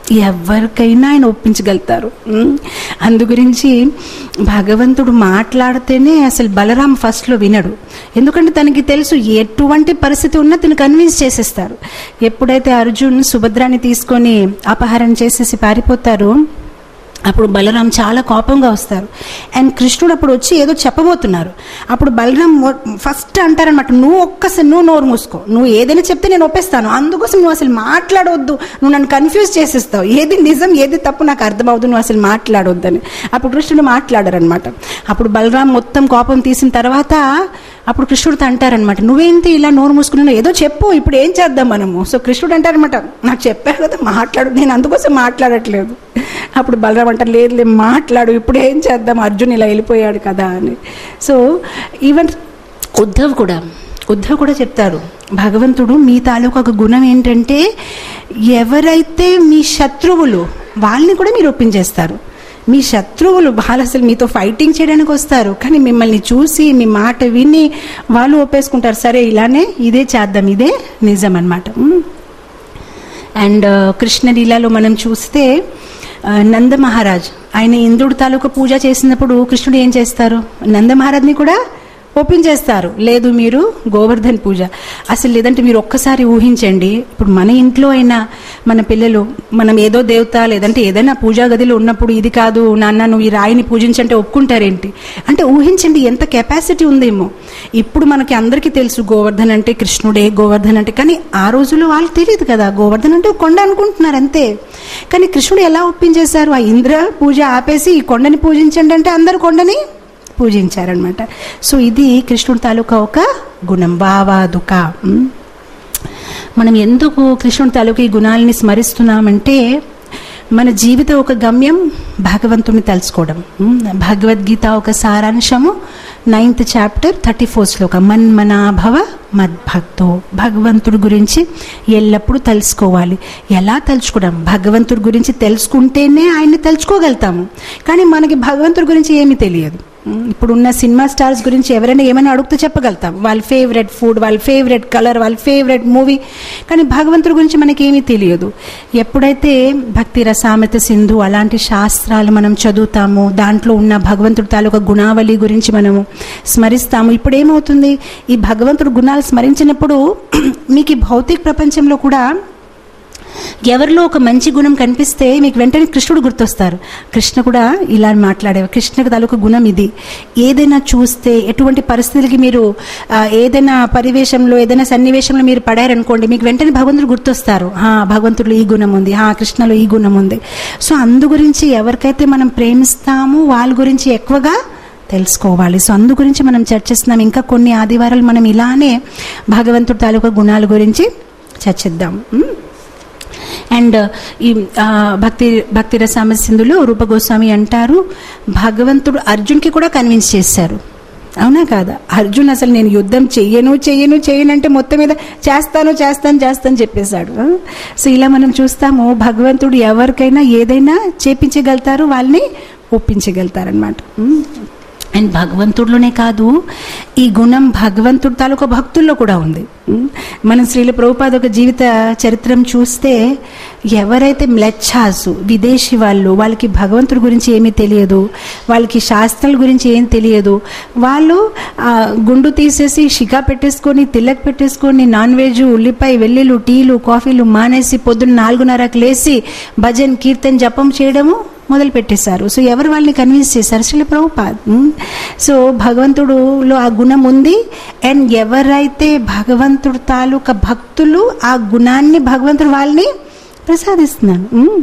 ఎవరికైనా ఆయన ఒప్పించగలుగుతారు ఉమ్. అందు గురించి భగవంతుడు మాట్లాడితేనే అసలు బలరాం ఫస్ట్లో వినడు ఎందుకంటే తనకి తెలుసు ఎటువంటి పరిస్థితి ఉన్నా తను కన్విన్స్ చేసేస్తారు ఎప్పుడైతే అర్జున్ సుభద్రాన్ని తీసుకొని అపహరణ చేసేసి పారిపోతారు అప్పుడు బలరాం చాలా కోపంగా వస్తారు అండ్ కృష్ణుడు అప్పుడు వచ్చి ఏదో చెప్పబోతున్నారు అప్పుడు బలరాం మొ- ఫస్ట్ అంటారనమాట నువ్వు ఒక్కసారి నువ్వు నోరు మూసుకో నువ్వు ఏదైనా చెప్తే నేను ఒప్పేస్తాను అందుకోసం నువ్వు అసలు మాట్లాడవద్దు నువ్వు నన్ను కన్ఫ్యూజ్ చేసేస్తావు ఏది నిజం ఏది తప్పు నాకు అర్థమవుతుంది నువ్వు అసలు మాట్లాడొద్దని అప్పుడు కృష్ణుడు మాట్లాడారనమాట అప్పుడు బలరాం మొత్తం కోపం తీసిన తర్వాత అప్పుడు కృష్ణుడితో అంటారనమాట నువ్వేంటి ఇలా నోరు మూసుకున్నావు ఏదో చెప్పు ఇప్పుడు ఏం చేద్దాం మనము సో కృష్ణుడు అంటారనమాట నాకు చెప్పారు కదా మాట్లాడు నేను అందుకోసం మాట్లాడట్లేదు అప్పుడు బలరాం అంటారు లేదు లేదు మాట్లాడు ఇప్పుడు ఏం చేద్దాం అర్జున్ ఇలా వెళ్ళిపోయాడు కదా అని సో ఈవెన్ ఉద్ధవ్ కూడా ఉద్ధవ్ కూడా చెప్తారు భగవంతుడు మీ తాలూకు ఒక గుణం ఏంటంటే ఎవరైతే మీ శత్రువులు వాళ్ళని కూడా మీరు ఒప్పించేస్తారు మీ శత్రువులు వాళ్ళు అసలు మీతో ఫైటింగ్ చేయడానికి వస్తారు కానీ మిమ్మల్ని చూసి మీ మాట విని వాళ్ళు ఒప్పేసుకుంటారు సరే ఇలానే ఇదే చేద్దాం ఇదే నిజం అనమాట అండ్ కృష్ణలీలలో మనం చూస్తే ఆ, నంద మహారాజ్ ఆయన ఇంద్రుడు తాలూకా పూజ చేసినప్పుడు కృష్ణుడు ఏం చేస్తారు నంద మహారాజ్ని కూడా ఓపెన్ చేస్తారు లేదు మీరు గోవర్ధన్ పూజ అసలు లేదంటే మీరు ఒక్కసారి ఊహించండి ఇప్పుడు మన ఇంట్లో అయినా మన పిల్లలు మనం ఏదో దేవత లేదంటే ఏదైనా పూజా గదిలో ఉన్నప్పుడు ఇది కాదు నాన్న నువ్వు ఈ రాయిని పూజించంటే ఒప్పుకుంటారేంటి అంటే ఊహించండి ఎంత కెపాసిటీ ఉందేమో ఇప్పుడు మనకి అందరికీ తెలుసు గోవర్ధన్ అంటే కృష్ణుడే గోవర్ధన్ అంటే కానీ ఆ రోజుల్లో వాళ్ళకి తెలియదు కదా గోవర్ధన్ అంటే ఒక కొండ అనుకుంటున్నారు అంతే కానీ కృష్ణుడు ఎలా ఒప్పించేశారు ఆ ఇంద్ర పూజ ఆపేసి ఈ కొండని పూజించండి అంటే అందరు కొండని పూజించారనమాట సో ఇది కృష్ణుడి తాలూకా ఒక గుణం వావాదుక ఉమ్. మనం ఎందుకు కృష్ణుడి తాలూకా ఈ గుణాలని స్మరిస్తున్నామంటే మన జీవితం ఒక గమ్యం భగవంతుని తలుచుకోవడం ఉమ్, భగవద్గీత ఒక సారాంశము నైన్త్ చాప్టర్ థర్టీ ఫోర్ శ్లోకం మన్మనాభవ మద్భక్తో భగవంతుడి గురించి ఎల్లప్పుడూ తెలుసుకోవాలి ఎలా తలుచుకోవడం భగవంతుడి గురించి తెలుసుకుంటేనే ఆయన్ని తలుచుకోగలుగుతాము కానీ మనకి భగవంతుడి గురించి ఏమీ తెలియదు ఉమ్, ఇప్పుడున్న సినిమా స్టార్స్ గురించి ఎవరైనా ఏమైనా అడుగుతూ చెప్పగలుగుతాం వాళ్ళ ఫేవరెట్ ఫుడ్ వాళ్ళ ఫేవరెట్ కలర్ వాళ్ళ ఫేవరెట్ మూవీ కానీ భగవంతుడి గురించి మనకి ఏమీ తెలియదు ఎప్పుడైతే భక్తి రసామెత సింధు అలాంటి శాస్త్రాలు మనం చదువుతాము దాంట్లో ఉన్న భగవంతుడి తాలూకా గుణావళి గురించి మనము స్మరిస్తాము ఇప్పుడు ఏమవుతుంది ఈ భగవంతుడి గుణాలు స్మరించినప్పుడు మీకు ఈ భౌతిక ప్రపంచంలో కూడా ఎవరిలో ఒక మంచి గుణం కనిపిస్తే మీకు వెంటనే కృష్ణుడు గుర్తొస్తారు కృష్ణ కూడా ఇలా మాట్లాడేవారు కృష్ణకు తాలూకు గుణం ఇది ఏదైనా చూస్తే ఎటువంటి పరిస్థితులకి మీరు ఆ, ఏదైనా పరివేశంలో ఏదైనా సన్నివేశంలో మీరు పడారనుకోండి మీకు వెంటనే భగవంతుడు గుర్తొస్తారు హా భగవంతుడిలో ఈ గుణం ఉంది హా కృష్ణలో ఈ గుణం ఉంది సో అందు గురించి ఎవరికైతే మనం ప్రేమిస్తామో వాళ్ళ గురించి ఎక్కువగా తెలుసుకోవాలి సో అందు గురించి మనం చర్చిస్తున్నాం ఇంకా కొన్ని ఆదివారాలు మనం ఇలానే భగవంతుడి తాలూకా గుణాల గురించి చర్చిద్దాం ఉమ్? అండ్ ఈ ఆ, భక్తి భక్తి రసామసిందులో రూపగోస్వామి అంటారు భగవంతుడు అర్జున్కి కూడా కన్విన్స్ చేశారు అవునా కాదా అర్జున్ అసలు నేను యుద్ధం చెయ్యను చెయ్యను చెయ్యను అంటే మొత్తం మీద చేస్తాను చేస్తాను చేస్తాను చెప్పేశాడు ఆ? సో ఇలా మనం చూస్తాము భగవంతుడు ఎవరికైనా ఏదైనా చేపించగలుగుతారు వాళ్ళని ఒప్పించగలుగుతారనమాట అండ్ భగవంతుడిలోనే కాదు ఈ గుణం భగవంతుడి తాలూకా భక్తుల్లో కూడా ఉంది ఉమ్, మనం శ్రీల ప్రభుపాద ఒక జీవిత చరిత్రం చూస్తే ఎవరైతే మ్లెచ్చాసు విదేశీ వాళ్ళు వాళ్ళకి భగవంతుడి గురించి ఏమీ తెలియదు వాళ్ళకి శాస్త్రాల గురించి ఏం తెలియదు వాళ్ళు ఆ, గుండు తీసేసి షికా పెట్టేసుకొని తిల్లక్ పెట్టేసుకొని నాన్ వెజ్ ఉల్లిపాయ వెల్లుల్లి టీలు కాఫీలు మానేసి పొద్దున్న నాలుగున్నరకు లేసి భజన్ కీర్తన్ జపం చేయడము మొదలు పెట్టేశారు సో ఎవరు వాళ్ళని కన్విన్స్ చేశారు శ్రీల ప్రభుపాద్ ఉమ్. సో భగవంతుడులో ఆ గుణం ఉంది అండ్ ఎవరైతే భగవంతుడు తాలూకా భక్తులు ఆ గుణాన్ని భగవంతుడు వాళ్ళని ప్రసాదిస్తున్నాను ఉమ్.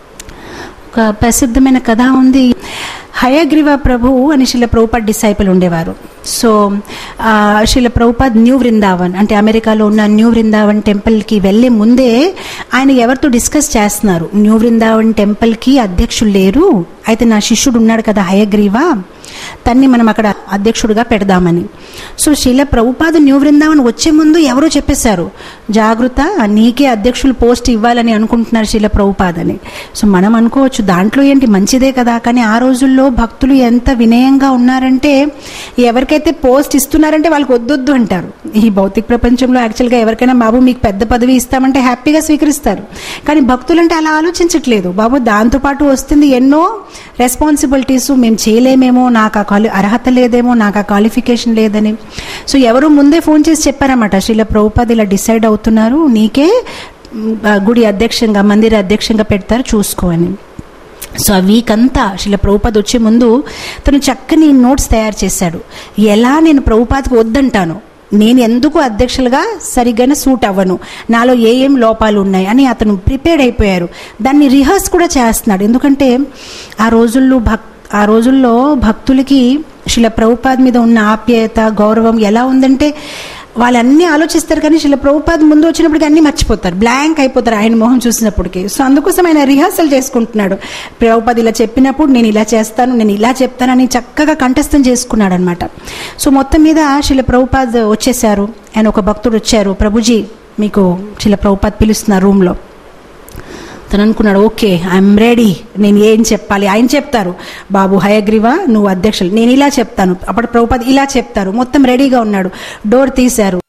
ఒక ప్రసిద్ధమైన కథ ఉంది హయగ్రీవ ప్రభు అని శిల ప్రభుపాద్ డిసైపుల్ ఉండేవారు సో ఆ, శిల ప్రభుపాద్ న్యూ వృందావన్ అంటే అమెరికాలో ఉన్న న్యూ వృందావన్ టెంపుల్కి వెళ్ళే ముందే ఆయన ఎవరితో డిస్కస్ చేస్తున్నారు న్యూ వృందావన్ టెంపుల్కి అధ్యక్షులు లేరు అయితే నా శిష్యుడు ఉన్నాడు కదా హయగ్రీవ తన్ని మనం అక్కడ అధ్యక్షుడిగా పెడదామని సో శిల ప్రభుపాద న్యూ వృందావన్ వచ్చే ముందు ఎవరో చెప్పేశారు జాగృత నీకే అధ్యక్షులు పోస్ట్ ఇవ్వాలని అనుకుంటున్నారు శిల ప్రభుపాదని సో మనం అనుకోవచ్చు దాంట్లో ఏంటి మంచిదే కదా కానీ ఆ రోజుల్లో భక్తులు ఎంత వినయంగా ఉన్నారంటే ఎవరికైతే పోస్ట్ ఇస్తున్నారంటే వాళ్ళకి వద్దొద్దు అంటారు ఈ భౌతిక ప్రపంచంలో యాక్చువల్గా ఎవరికైనా బాబు మీకు పెద్ద పదవి ఇస్తామంటే హ్యాపీగా స్వీకరిస్తారు కానీ భక్తులు అంటే అలా ఆలోచించట్లేదు బాబు దాంతోపాటు వస్తుంది ఎన్నో రెస్పాన్సిబిలిటీస్ మేము చేయలేమేమో నాకు ఆ క్వాలి అర్హత లేదేమో నాకు ఆ క్వాలిఫికేషన్ లేదని సో ఎవరు ముందే ఫోన్ చేసి చెప్పారన్నమాట శ్రీల ప్రభుపాద్ ఇలా డిసైడ్ అవుతున్నారు నీకే మ్, ఆ, గుడి అధ్యక్షంగా మందిర అధ్యక్షంగా పెడతారు చూసుకో అని సో ఆ వీక్ అంతా శిల ప్రభుపాద్ వచ్చే ముందు తను చక్కని నోట్స్ తయారు చేశాడు ఎలా నేను ప్రభుపాద్కి వద్దంటాను నేను ఎందుకు అధ్యక్షులుగా సరిగ్గానే సూట్ అవ్వను నాలో ఏ ఏం లోపాలు ఉన్నాయి అని అతను ప్రిపేర్డ్ అయిపోయారు దాన్ని రిహర్స్ కూడా చేస్తున్నాడు ఎందుకంటే ఆ రోజుల్లో భక్ ఆ రోజుల్లో భక్తులకి శిల ప్రభుపాద్ మీద ఉన్న ఆప్యాయత గౌరవం ఎలా ఉందంటే వాళ్ళన్నీ ఆలోచిస్తారు కానీ శిల ప్రభుపాద్ ముందు వచ్చినప్పటికి అన్నీ మర్చిపోతారు బ్లాంక్ అయిపోతారు ఆయన మొహం చూసినప్పటికీ సో అందుకోసం ఆయన రిహార్సల్ చేసుకుంటున్నాడు ప్రభుపాద్ ఇలా చెప్పినప్పుడు నేను ఇలా చేస్తాను నేను ఇలా చెప్తానని చక్కగా కంఠస్థం చేసుకున్నాడు అనమాట సో మొత్తం మీద శిల ప్రభుపాద్ వచ్చేసారు ఆయన ఒక భక్తుడు వచ్చారు ప్రభుజీ మీకు శిల ప్రభుపాద్ పిలుస్తున్నారు రూమ్లో తను అనుకున్నాడు ఓకే ఐఎమ్ రెడీ నేను ఏం చెప్పాలి ఆయన చెప్తారు బాబు హయగ్రీవ నువ్వు అధ్యక్షులు నేను ఇలా చెప్తాను అప్పుడు ప్రభుపాద్ ఇలా చెప్తారు మొత్తం రెడీగా ఉన్నాడు డోర్ తీశారు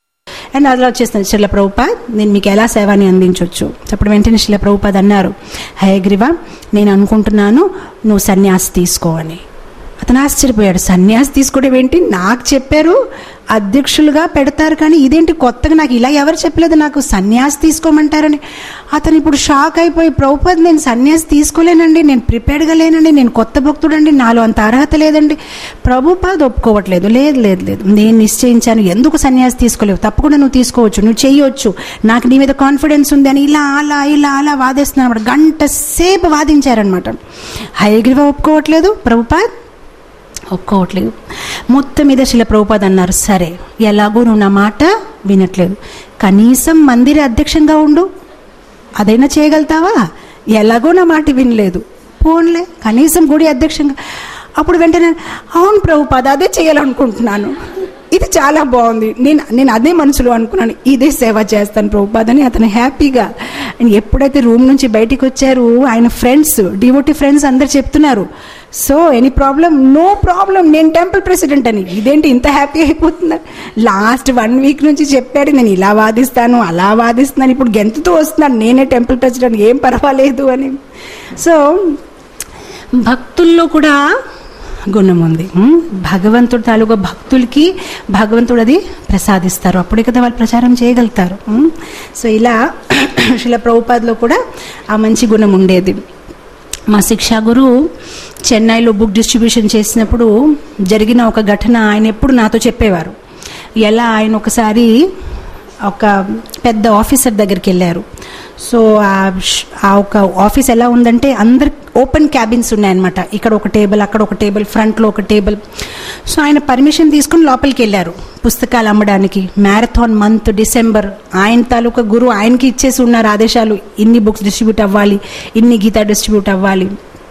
అండ్ అలా వచ్చేస్తాను శిల ప్రభుపాద్ నేను మీకు ఎలా సేవని అందించవచ్చు అప్పుడు వెంటనే శిల ప్రభుపాద్ అన్నారు హయగ్రీవ నేను అనుకుంటున్నాను నువ్వు సన్యాసి తీసుకో అని అతను ఆశ్చర్యపోయాడు సన్యాసి తీసుకోవడం ఏంటి నాకు చెప్పారు అధ్యక్షులుగా పెడతారు కానీ ఇదేంటి కొత్తగా నాకు ఇలా ఎవరు చెప్పలేదు నాకు సన్యాసి తీసుకోమంటారని అతను ఇప్పుడు షాక్ అయిపోయి ప్రభుపద్ నేను సన్యాసి తీసుకోలేనండి నేను ప్రిపేర్డ్గా లేనండి నేను కొత్త భక్తుడండి నాలో అంత అర్హత లేదండి ప్రభుపాద్ ఒప్పుకోవట్లేదు లేదు లేదు లేదు నేను నిశ్చయించాను ఎందుకు సన్యాసి తీసుకోలేవు తప్పకుండా నువ్వు తీసుకోవచ్చు నువ్వు చేయొచ్చు నాకు నీ మీద కాన్ఫిడెన్స్ ఉంది అని ఇలా అలా ఇలా అలా వాదిస్తున్నాను అనమాట గంట సేపు వాదించారనమాట హైగ్రీవ ఒప్పుకోవట్లేదు ప్రభుపాద్ ఒప్పుకోవట్లేదు మొత్తం మీద శిల ప్రభుపాద్ అన్నారు సరే ఎలాగో నువ్వు నా మాట వినట్లేదు కనీసం మందిర అధ్యక్షంగా ఉండు అదైనా చేయగలుగుతావా ఎలాగో నా మాట వినలేదు పోన్లే కనీసం గుడి అధ్యక్షంగా అప్పుడు వెంటనే అవును ప్రభుపాద్ అదే చేయాలనుకుంటున్నాను ఇది చాలా బాగుంది నేను నేను అదే మనసులో అనుకున్నాను ఇదే సేవ చేస్తాను ప్రభుపాద్ అని అతను హ్యాపీగా అండ్ ఎప్పుడైతే రూమ్ నుంచి బయటికి వచ్చారు ఆయన ఫ్రెండ్స్ డివోటీ ఫ్రెండ్స్ అందరు చెప్తున్నారు so any problem no problem నేను టెంపుల్ ప్రెసిడెంట్ అని ఇదేంటి ఇంత హ్యాపీ అయిపోతున్నారు లాస్ట్ వన్ వీక్ నుంచి చెప్పాడు నేను ఇలా వాదిస్తాను అలా వాదిస్తున్నాను ఇప్పుడు గెంతుతూ వస్తున్నాను నేనే టెంపుల్ ప్రెసిడెంట్ ఏం పర్వాలేదు అని సో భక్తుల్లో కూడా గుణం ఉంది ఉమ్, భగవంతుడు తాలూకా భక్తులకి భగవంతుడు అది ప్రసాదిస్తారు అప్పుడే కదా వాళ్ళు ప్రచారం చేయగలుగుతారు ఉమ్. సో ఇలా శిల ప్రభుపాద్లో కూడా ఆ మంచి గుణం ఉండేది మా శిక్షా గురు చెన్నైలో బుక్ డిస్ట్రిబ్యూషన్ చేసినప్పుడు జరిగిన ఒక ఘటన ఆయన ఎప్పుడు నాతో చెప్పేవారు ఎలా ఆయన ఒకసారి ఒక పెద్ద ఆఫీసర్ దగ్గరికి వెళ్ళారు సో ఆ ష్- ఆ ఒక ఆఫీస్ ఎలా ఉందంటే అందరు ఓపెన్ క్యాబిన్స్ ఉన్నాయన్నమాట ఇక్కడ ఒక టేబుల్ అక్కడ ఒక టేబుల్ ఫ్రంట్లో ఒక టేబుల్ సో ఆయన పర్మిషన్ తీసుకుని లోపలికి వెళ్ళారు పుస్తకాలు అమ్మడానికి మ్యారథాన్ మంత్ డిసెంబర్ ఆయన తాలూకా గురువు ఆయనకి ఇచ్చేసి ఉన్నారు ఆదేశాలు ఇన్ని బుక్స్ డిస్ట్రిబ్యూట్ అవ్వాలి ఇన్ని గీతా డిస్ట్రిబ్యూట్ అవ్వాలి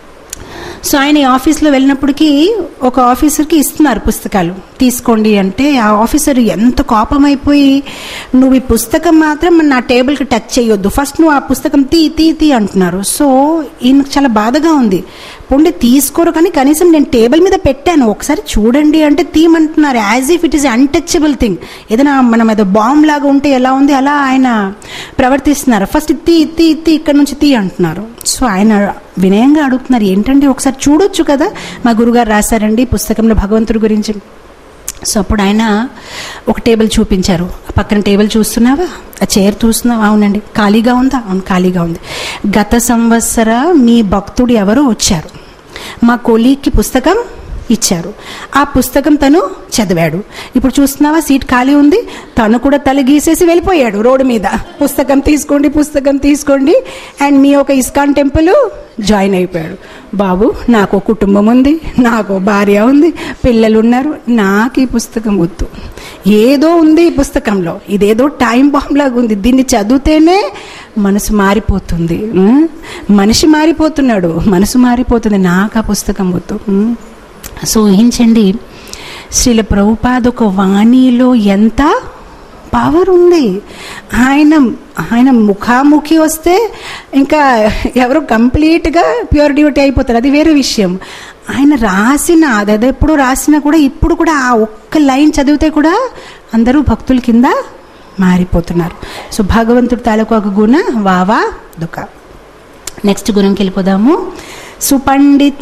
సో ఆయన ఈ ఆఫీస్లో వెళ్ళినప్పటికీ ఒక ఆఫీసర్కి ఇస్తున్నారు పుస్తకాలు తీసుకోండి అంటే ఆ ఆఫీసర్ ఎంత కోపం అయిపోయి నువ్వు ఈ పుస్తకం మాత్రం నా టేబుల్కి టచ్ చేయొద్దు ఫస్ట్ నువ్వు ఆ పుస్తకం తీ తీ తీ అంటున్నారు సో ఈయనకు చాలా బాధగా ఉంది పోండి తీసుకోరు కానీ కనీసం నేను టేబుల్ మీద పెట్టాను ఒకసారి చూడండి అంటే తీయమంటున్నారు as if it is untouchable thing ఏదైనా మనం ఏదో బాంబ్ లాగా ఉంటే ఎలా ఉంది అలా ఆయన ప్రవర్తిస్తున్నారు ఫస్ట్ తీ తీ తీ ఇక్కడ నుంచి తీ అంటున్నారు సో ఆయన వినయంగా అడుగుతున్నారు ఏంటంటే ఒకసారి చూడొచ్చు కదా మా గురుగారు రాశారండి పుస్తకంలో భగవంతుడి గురించి సో అప్పుడు ఆయన ఒక టేబుల్ చూపించారు ఆ పక్కన టేబుల్ చూస్తున్నావా ఆ చైర్ చూస్తున్నావా అవునండి ఖాళీగా ఉందా అవును ఖాళీగా ఉంది గత సంవత్సర మీ భక్తుడు ఎవరో వచ్చారు మా కొలీగ్కి పుస్తకం ఇచ్చారు ఆ పుస్తకం తను చదివాడు ఇప్పుడు చూస్తున్నావా సీట్ ఖాళీ ఉంది తను కూడా తల గీసేసి వెళ్ళిపోయాడు రోడ్డు మీద పుస్తకం తీసుకోండి పుస్తకం తీసుకోండి అండ్ మీ ఒక ఇస్కాన్ టెంపుల్ జాయిన్ అయిపోయాడు బాబు నాకు ఒక కుటుంబం ఉంది నాకు ఒక భార్య ఉంది పిల్లలు ఉన్నారు నాకు ఈ పుస్తకం వద్దు ఏదో ఉంది ఈ పుస్తకంలో ఇదేదో టైం బాంబ్ లాగా ఉంది దీన్ని చదివితేనే మనసు మారిపోతుంది ఉం? మనిషి మారిపోతున్నాడు మనసు మారిపోతుంది నాకు ఆ పుస్తకం వద్దు ఉం? సో ఊహించండి శ్రీల ప్రభుపాద్ ఒక వాణిలో ఎంత పవర్ ఉంది ఆయన ఆయన ముఖాముఖి వస్తే ఇంకా ఎవరు కంప్లీట్గా ప్యూర్ డ్యూటీ అయిపోతారు అది వేరే విషయం ఆయన రాసిన అది ఎప్పుడు రాసినా కూడా ఇప్పుడు కూడా ఆ ఒక్క లైన్ చదివితే కూడా అందరూ భక్తుల కింద మారిపోతున్నారు సో భగవంతుడి తాలూకు ఒక గుణ వావా దుఃఖ నెక్స్ట్ గుణంకి వెళ్ళిపోదాము సుపండిత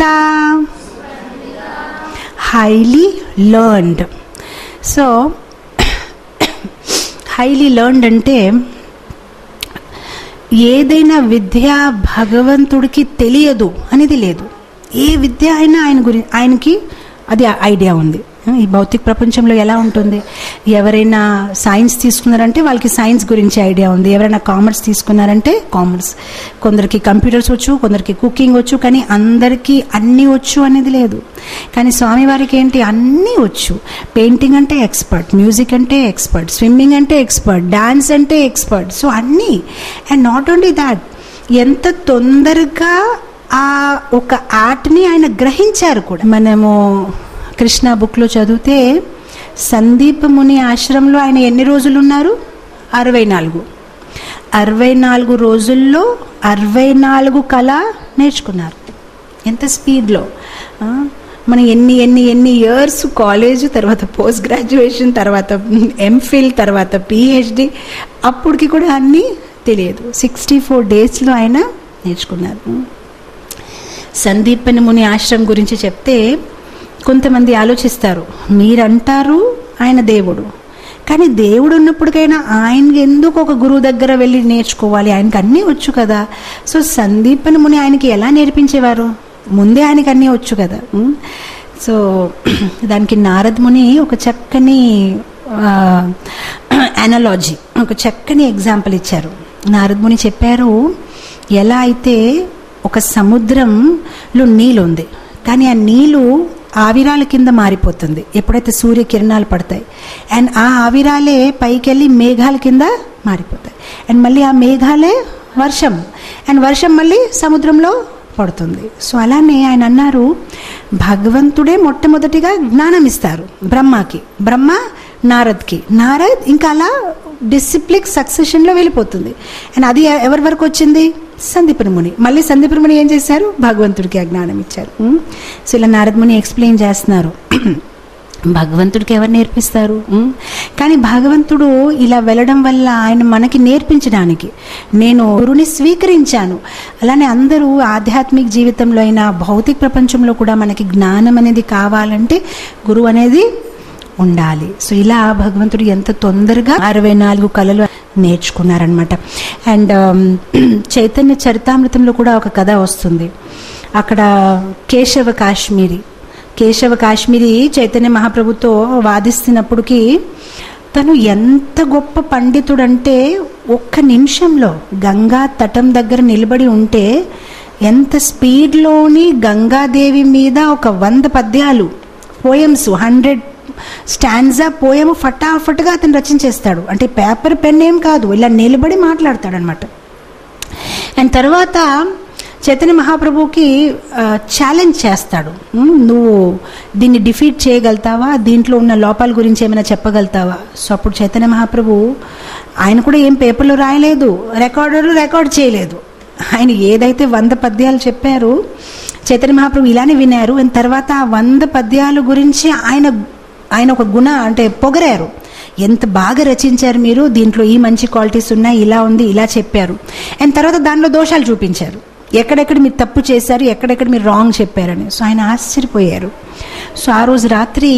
highly learned so highly learned అంటే ఏదైనా విద్య భగవంతుడికి తెలియదు అనేది లేదు ఏ విద్య అయినా ఆయన గురి ఆయనకి అది ఐడియా ఉంది ఈ భౌతిక ప్రపంచంలో ఎలా ఉంటుంది ఎవరైనా సైన్స్ తీసుకున్నారంటే వాళ్ళకి సైన్స్ గురించి ఐడియా ఉంది ఎవరైనా కామర్స్ తీసుకున్నారంటే కామర్స్ కొందరికి కంప్యూటర్స్ వచ్చు కొందరికి కుకింగ్ వచ్చు కానీ అందరికీ అన్నీ వచ్చు అనేది లేదు కానీ స్వామివారికి ఏంటి అన్నీ వచ్చు పెయింటింగ్ అంటే ఎక్స్పర్ట్ మ్యూజిక్ అంటే ఎక్స్పర్ట్ స్విమ్మింగ్ అంటే ఎక్స్పర్ట్ డాన్స్ అంటే ఎక్స్పర్ట్ సో అన్నీ అండ్ నాట్ ఓన్లీ దాట్ ఎంత తొందరగా ఆ ఒక ఆర్ట్ని ఆయన గ్రహించారు కూడా మనము కృష్ణ బుక్లో చదివితే సందీప్ ముని ఆశ్రమంలో ఆయన ఎన్ని రోజులు ఉన్నారు అరవై నాలుగు అరవై నాలుగు రోజుల్లో అరవై నాలుగు కళ నేర్చుకున్నారు ఎంత స్పీడ్లో ఆ, మనం ఎన్ని ఎన్ని ఎన్ని ఇయర్స్ కాలేజ్ తర్వాత పోస్ట్ గ్రాడ్యుయేషన్ తర్వాత ఎంఫిల్ తర్వాత పిహెచ్డి అప్పటికి కూడా అన్నీ తెలియదు సిక్స్టీ ఫోర్ డేస్లో ఆయన నేర్చుకున్నారు సందీపని ముని ఆశ్రమం గురించి చెప్తే కొంతమంది ఆలోచిస్తారు మీరంటారు ఆయన దేవుడు కానీ దేవుడు ఉన్నప్పటికైనా ఆయనకి ఎందుకు ఒక గురువు దగ్గర వెళ్ళి నేర్చుకోవాలి ఆయనకి అన్నీ వచ్చు కదా సో సందీపని ముని ఆయనకి ఎలా నేర్పించేవారు ముందే ఆయనకి అన్నీ వచ్చు కదా ఉం? సో దానికి నారద్ ముని ఒక చక్కని అనాలజీ ఒక చక్కని ఎగ్జాంపుల్ ఇచ్చారు నారద్ ముని చెప్పారు ఎలా అయితే ఒక సముద్రంలో నీళ్ళు ఉంది కానీ ఆ నీళ్ళు ఆవిరాల కింద మారిపోతుంది ఎప్పుడైతే సూర్యకిరణాలు పడతాయి అండ్ ఆ ఆవిరాలే పైకి వెళ్ళి మేఘాల కింద మారిపోతాయి అండ్ మళ్ళీ ఆ మేఘాలే వర్షం అండ్ వర్షం మళ్ళీ సముద్రంలో పడుతుంది సో అలానే ఆయన అన్నారు భగవంతుడే మొట్టమొదటిగా జ్ఞానం ఇస్తారు బ్రహ్మకి బ్రహ్మ నారద్కి నారద్ ఇంకా అలా డిసిప్లిక్ సక్సెషన్లో వెళ్ళిపోతుంది అండ్ అది ఎవరి వరకు వచ్చింది సందీపుని ముని మళ్ళీ సందీపుని ముని ఏం చేశారు భగవంతుడికి ఆ జ్ఞానం ఇచ్చారు ఉమ్. సో ఇలా నారద్ ముని ఎక్స్ప్లెయిన్ చేస్తున్నారు భగవంతుడికి ఎవరు నేర్పిస్తారు ఉమ్. కానీ భగవంతుడు ఇలా వెళ్ళడం వల్ల ఆయన మనకి నేర్పించడానికి నేను గురుని స్వీకరించాను అలానే అందరూ ఆధ్యాత్మిక జీవితంలో అయినా భౌతిక ప్రపంచంలో కూడా మనకి జ్ఞానం అనేది కావాలంటే గురువు అనేది ఉండాలి సో ఇలా భగవంతుడు ఎంత తొందరగా అరవై నాలుగు కళలు నేర్చుకున్నారనమాట అండ్ చైతన్య చరితామృతంలో కూడా ఒక కథ వస్తుంది అక్కడ కేశవ కాశ్మీరి కేశవ కాశ్మీరి చైతన్య మహాప్రభుతో వాదిస్తున్నప్పటికీ తను ఎంత గొప్ప పండితుడంటే ఒక్క నిమిషంలో గంగా తటం దగ్గర నిలబడి ఉంటే ఎంత స్పీడ్లోని గంగాదేవి మీద ఒక వంద పద్యాలు పోయమ్స్ హండ్రెడ్ స్టాండ్జా పోయము ఫటాఫట్గా అతను రచించేస్తాడు అంటే పేపర్ పెన్ ఏం కాదు ఇలా నిలబడి మాట్లాడతాడనమాట అండ్ తర్వాత చైతన్య మహాప్రభుకి ఛాలెంజ్ చేస్తాడు ఉమ్, నువ్వు దీన్ని డిఫీట్ చేయగలుగుతావా దీంట్లో ఉన్న లోపాల గురించి ఏమైనా చెప్పగలుగుతావా సో అప్పుడు చైతన్య మహాప్రభు ఆయన కూడా ఏం పేపర్లో రాయలేదు రికార్డర్లు రికార్డ్ చేయలేదు ఆయన ఏదైతే వంద పద్యాలు చెప్పారు చైతన్య మహాప్రభు ఇలానే విన్నారు అండ్ తర్వాత ఆ వంద పద్యాల గురించి ఆయన ఆయన ఒక గుణ అంటే పొగరారు ఎంత బాగా రచించారు మీరు దీంట్లో ఈ మంచి క్వాలిటీస్ ఉన్నాయి ఇలా ఉంది ఇలా చెప్పారు అండ్ తర్వాత దానిలో దోషాలు చూపించారు ఎక్కడెక్కడ మీరు తప్పు చేశారు ఎక్కడెక్కడ మీరు రాంగ్ చెప్పారని సో ఆయన ఆశ్చర్యపోయారు సో ఆ రోజు రాత్రి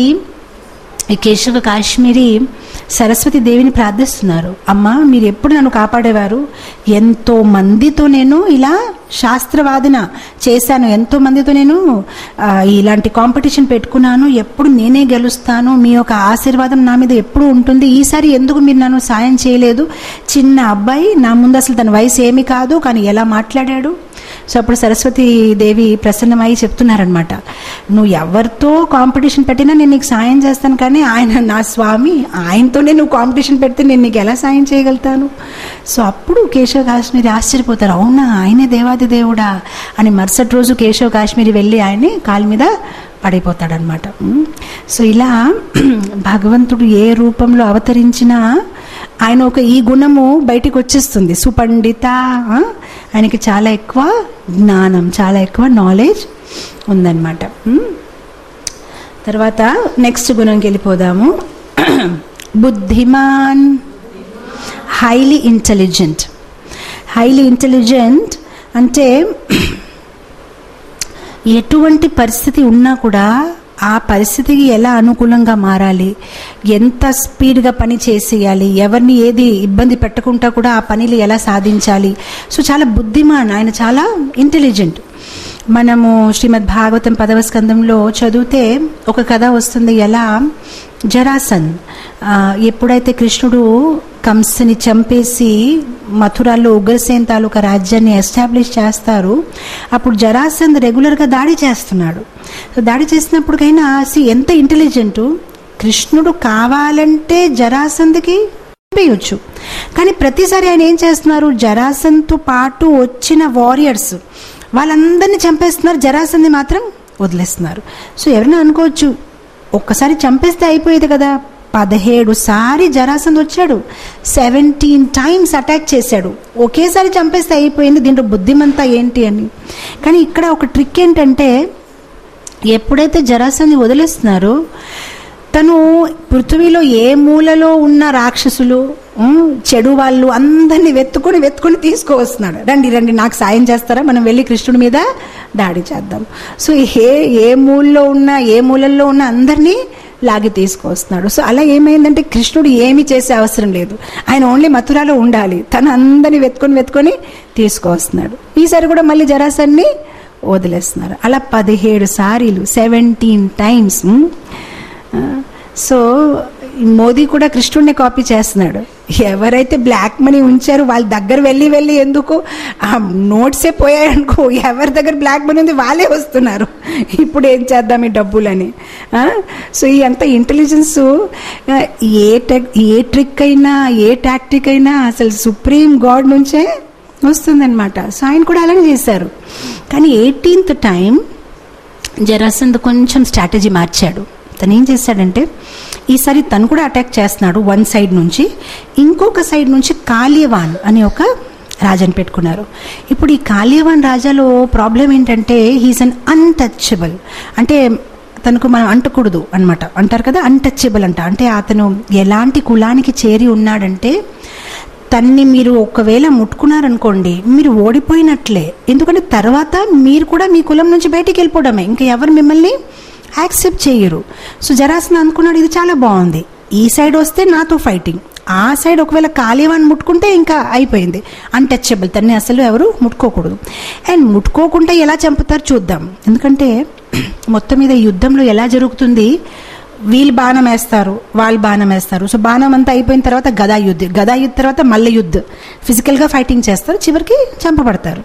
ఈ కేశవ కాశ్మీరి సరస్వతి దేవిని ప్రార్థిస్తున్నారు అమ్మ మీరు ఎప్పుడు నన్ను కాపాడేవారు ఎంతో మందితో నేను ఇలా శాస్త్రవాదన చేశాను ఎంతో మందితో నేను ఆ, ఇలాంటి కాంపిటీషన్ పెట్టుకున్నాను ఎప్పుడు నేనే గెలుస్తాను మీ యొక్క ఆశీర్వాదం నా మీద ఎప్పుడు ఉంటుంది ఈసారి ఎందుకు మీరు నన్ను సాయం చేయలేదు చిన్న అబ్బాయి నా ముందు అసలు తన వయసు ఏమి కాదు కానీ ఎలా మాట్లాడాడు సో అప్పుడు సరస్వతి దేవి ప్రసన్నమై చెప్తున్నారనమాట నువ్వు ఎవరితో కాంపిటీషన్ పెట్టినా నేను నీకు సాయం చేస్తాను కానీ ఆయన నా స్వామి ఆయనతోనే నువ్వు కాంపిటీషన్ పెడితే నేను నీకు ఎలా సాయం చేయగలుగుతాను సో అప్పుడు కేశవ కాశ్మీరి ఆశ్చర్యపోతారు అవునా ఆయనే దేవాది దేవుడా అని మరుసటి రోజు కేశవ కాశ్మీరి వెళ్ళి ఆయన్ని కాలు మీద పడిపోతాడనమాట ఉమ్. సో ఇలా భగవంతుడు ఏ రూపంలో అవతరించినా ఆయన ఒక ఈ గుణము బయటికి వచ్చేస్తుంది సుపండిత ఆ? ఆయనకి చాలా ఎక్కువ జ్ఞానం చాలా ఎక్కువ నాలెడ్జ్ ఉందన్నమాట ఉమ్. తర్వాత నెక్స్ట్ గుణంకి వెళ్ళిపోదాము బుద్ధిమాన్ హైలీ ఇంటెలిజెంట్ హైలీ ఇంటెలిజెంట్ అంటే ఎటువంటి పరిస్థితి ఉన్నా కూడా ఆ పరిస్థితికి ఎలా అనుకూలంగా మారాలి ఎంత స్పీడ్గా పని చేసేయాలి ఎవరిని ఏది ఇబ్బంది పెట్టకుండా కూడా ఆ పనిని ఎలా సాధించాలి సో చాలా బుద్ధిమాన్ ఆయన చాలా ఇంటెలిజెంట్ మనము శ్రీమద్ భాగవతం పదవ స్కందంలో చదివితే ఒక కథ వస్తుంది ఎలా జరాసన్ ఆ, ఎప్పుడైతే కృష్ణుడు కంసని చంపేసి మథురాలో ఉగ్రసేన్ తాలూకా రాజ్యాన్ని ఎస్టాబ్లిష్ చేస్తారు అప్పుడు జరాసంద్ రెగ్యులర్గా దాడి చేస్తున్నాడు సో దాడి చేసినప్పటికైనా సి ఎంత ఇంటెలిజెంటు కృష్ణుడు కావాలంటే జరాసంద్కి చంపేయొచ్చు కానీ ప్రతిసారి ఆయన ఏం చేస్తున్నారు జరాసంతో పాటు వచ్చిన వారియర్స్ వాళ్ళందరినీ చంపేస్తున్నారు జరాసంది మాత్రం వదిలేస్తున్నారు సో ఎవరైనా అనుకోవచ్చు ఒక్కసారి చంపేస్తే అయిపోయేది కదా పదిహేడు సారి జరాసంద్ వచ్చాడు సెవెంటీన్ టైమ్స్ అటాక్ చేశాడు ఒకేసారి చంపేస్తే అయిపోయింది దీంట్లో బుద్ధిమంతా ఏంటి అని కానీ ఇక్కడ ఒక ట్రిక్ ఏంటంటే ఎప్పుడైతే జరాసంధి వదిలేస్తున్నారో తను పృథ్వీలో ఏ మూలలో ఉన్న రాక్షసులు ఉమ్, చెడు వాళ్ళు అందరినీ వెతుకొని వెతుకొని తీసుకువస్తున్నాడు రండి రండి నాకు సాయం చేస్తారా మనం వెళ్ళి కృష్ణుడి మీద దాడి చేద్దాం సో ఏ ఏ మూలలో ఉన్న ఏ మూలల్లో ఉన్న అందరినీ లాగి తీసుకొస్తున్నాడు సో అలా ఏమైందంటే కృష్ణుడు ఏమీ చేసే అవసరం లేదు ఆయన ఓన్లీ మథురాలో ఉండాలి తను అందరినీ వెతుకొని వెతుకొని తీసుకొస్తున్నాడు ఈసారి కూడా మళ్ళీ జరాసన్ని వదిలేస్తున్నారు అలా పదిహేడు సారీలు సెవెంటీన్ టైమ్స్ సో ఈ మోదీ కూడా కృష్ణుడిని కాపీ చేస్తున్నాడు ఎవరైతే బ్లాక్ మనీ ఉంచారో వాళ్ళ దగ్గర వెళ్ళి వెళ్ళి ఎందుకు ఆ నోట్సే పోయాయనుకో ఎవరి దగ్గర బ్లాక్ మనీ ఉంది వాళ్ళే వస్తున్నారు ఇప్పుడు ఏం చేద్దాం ఈ డబ్బులని ఆ? సో ఈ అంత ఇంటెలిజెన్స్ ఏ టెక్ ఏ ట్రిక్ అయినా ఏ టాక్టిక్ అయినా అసలు సుప్రీం గాడ్ నుంచే వస్తుందన్నమాట సో ఆయన కూడా అలానే చేశారు కానీ ఎయిటీన్త్ టైం జరాసంద్ కొంచెం స్ట్రాటజీ మార్చాడు తను ఏం చేశాడంటే ఈసారి తను కూడా అటాక్ చేస్తున్నాడు వన్ సైడ్ నుంచి ఇంకొక సైడ్ నుంచి కాళీవాన్ అనే ఒక రాజాని పెట్టుకున్నారు ఇప్పుడు ఈ కాళీవాన్ రాజాలో ప్రాబ్లం ఏంటంటే హీస్ అన్ అన్టచబుల్ అంటే తనకు మనం అంటకూడదు అన్నమాట అంటారు కదా అన్టచబుల్ అంట అంటే అతను ఎలాంటి కులానికి చేరి ఉన్నాడంటే తన్ని మీరు ఒకవేళ ముట్టుకున్నారనుకోండి మీరు ఓడిపోయినట్లే ఎందుకంటే తర్వాత మీరు కూడా మీ కులం నుంచి బయటికి వెళ్ళిపోవడమే ఇంకా ఎవరు మిమ్మల్ని యాక్సెప్ట్ చేయరు సో జరాసన అనుకున్నాడు ఇది చాలా బాగుంది ఈ సైడ్ వస్తే నాతో ఫైటింగ్ ఆ సైడ్ ఒకవేళ కాలేవాన్ని ముట్టుకుంటే ఇంకా అయిపోయింది అన్టచబుల్ తన్ని అసలు ఎవరు ముట్టుకోకూడదు అండ్ ముట్టుకోకుండా ఎలా చంపుతారు చూద్దాం ఎందుకంటే మొత్తం మీద ఈ యుద్ధంలో ఎలా జరుగుతుంది వీళ్ళు బాణం వేస్తారు వాళ్ళు బాణం వేస్తారు సో బాణం అంతా అయిపోయిన తర్వాత గదా యుద్ధ గదా యుద్ధ తర్వాత మల్ల యుద్ధ ఫిజికల్గా ఫైటింగ్ చేస్తారు చివరికి చంపబడతారు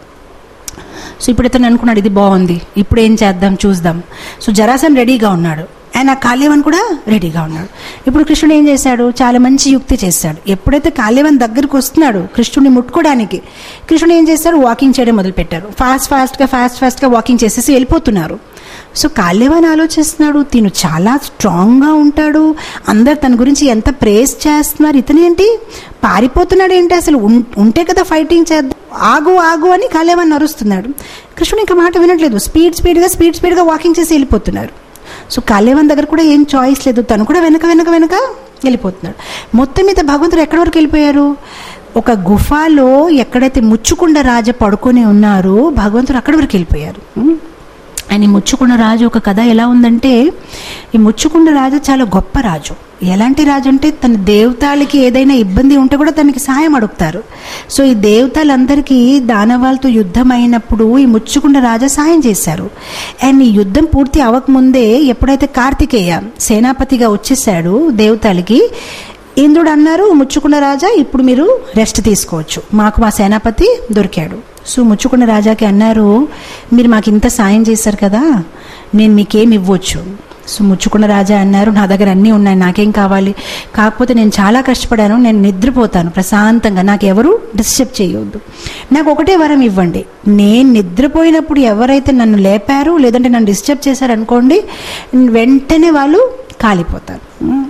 సో ఇప్పుడు ఇతను అనుకున్నాడు ఇది బాగుంది ఇప్పుడు ఏం చేద్దాం చూద్దాం సో జరాసన్ రెడీగా ఉన్నాడు ఆయన కాళీవన్ కూడా రెడీగా ఉన్నాడు ఇప్పుడు కృష్ణుడు ఏం చేశాడు చాలా మంచి యుక్తి చేశాడు ఎప్పుడైతే కాళీవన్ దగ్గరికి వస్తున్నాడు కృష్ణుడిని ముట్టుకోవడానికి కృష్ణుడు ఏం చేశాడు వాకింగ్ చేయడం మొదలుపెట్టారు ఫాస్ట్ ఫాస్ట్గా ఫాస్ట్ ఫాస్ట్గా వాకింగ్ చేసేసి వెళ్ళిపోతున్నారు సో కాళేవాన్ ఆలోచిస్తున్నాడు తిను చాలా స్ట్రాంగ్గా ఉంటాడు అందరు తన గురించి ఎంత ప్రేస్ చేస్తున్నారు ఇతనేంటి పారిపోతున్నాడు ఏంటి అసలు ఉం- ఉంటే కదా ఫైటింగ్ చేద్దాం ఆగు ఆగు అని కాళేవాన్ నరుస్తున్నాడు కృష్ణుడు ఇంకా మాట వినట్లేదు స్పీడ్ స్పీడ్గా స్పీడ్ స్పీడ్గా వాకింగ్ చేసి వెళ్ళిపోతున్నారు సో కాళేవాన్ దగ్గర కూడా ఏం చాయిస్ లేదు తను కూడా వెనక వెనక వెనక వెళ్ళిపోతున్నాడు మొత్తం మీద భగవంతుడు ఎక్కడి వరకు వెళ్ళిపోయారు ఒక గుఫాలో ఎక్కడైతే ముచ్చుకుండ రాజ పడుకొని ఉన్నారో భగవంతుడు అక్కడి వరకు వెళ్ళిపోయారు ఉం? ఆయన ఈ ముచ్చుకుండ రాజు ఒక కథ ఎలా ఉందంటే ఈ ముచ్చుకుండ రాజు చాలా గొప్ప రాజు ఎలాంటి రాజు అంటే తన దేవతలకి ఏదైనా ఇబ్బంది ఉంటే కూడా తనకి సహాయం అడుగుతారు సో ఈ దేవతలందరికీ దానవాళ్ళతో యుద్ధం అయినప్పుడు ఈ ముచ్చుకుండ రాజా సహాయం చేశారు అండ్ ఈ యుద్ధం పూర్తి అవ్వకముందే ఎప్పుడైతే కార్తికేయ సేనాపతిగా వచ్చేసాడు దేవతలకి ఇంద్రుడు అన్నారు ముచ్చుకుండ రాజా ఇప్పుడు మీరు రెస్ట్ తీసుకోవచ్చు మాకు మా సేనాపతి దొరికాడు సో ముచ్చుకుండ రాజాకి అన్నారు మీరు మాకు ఇంత సాయం చేశారు కదా నేను మీకేం ఇవ్వచ్చు సో ముచ్చుకుండ రాజా అన్నారు నా దగ్గర అన్నీ ఉన్నాయి నాకేం కావాలి కాకపోతే నేను చాలా కష్టపడాను నేను నిద్రపోతాను ప్రశాంతంగా నాకు ఎవరు డిస్టర్బ్ చేయవద్దు నాకు ఒకటే వరం ఇవ్వండి నేను నిద్రపోయినప్పుడు ఎవరైతే నన్ను లేపారు లేదంటే నన్ను డిస్టర్బ్ చేశారు అనుకోండి వెంటనే వాళ్ళు కాలిపోతారు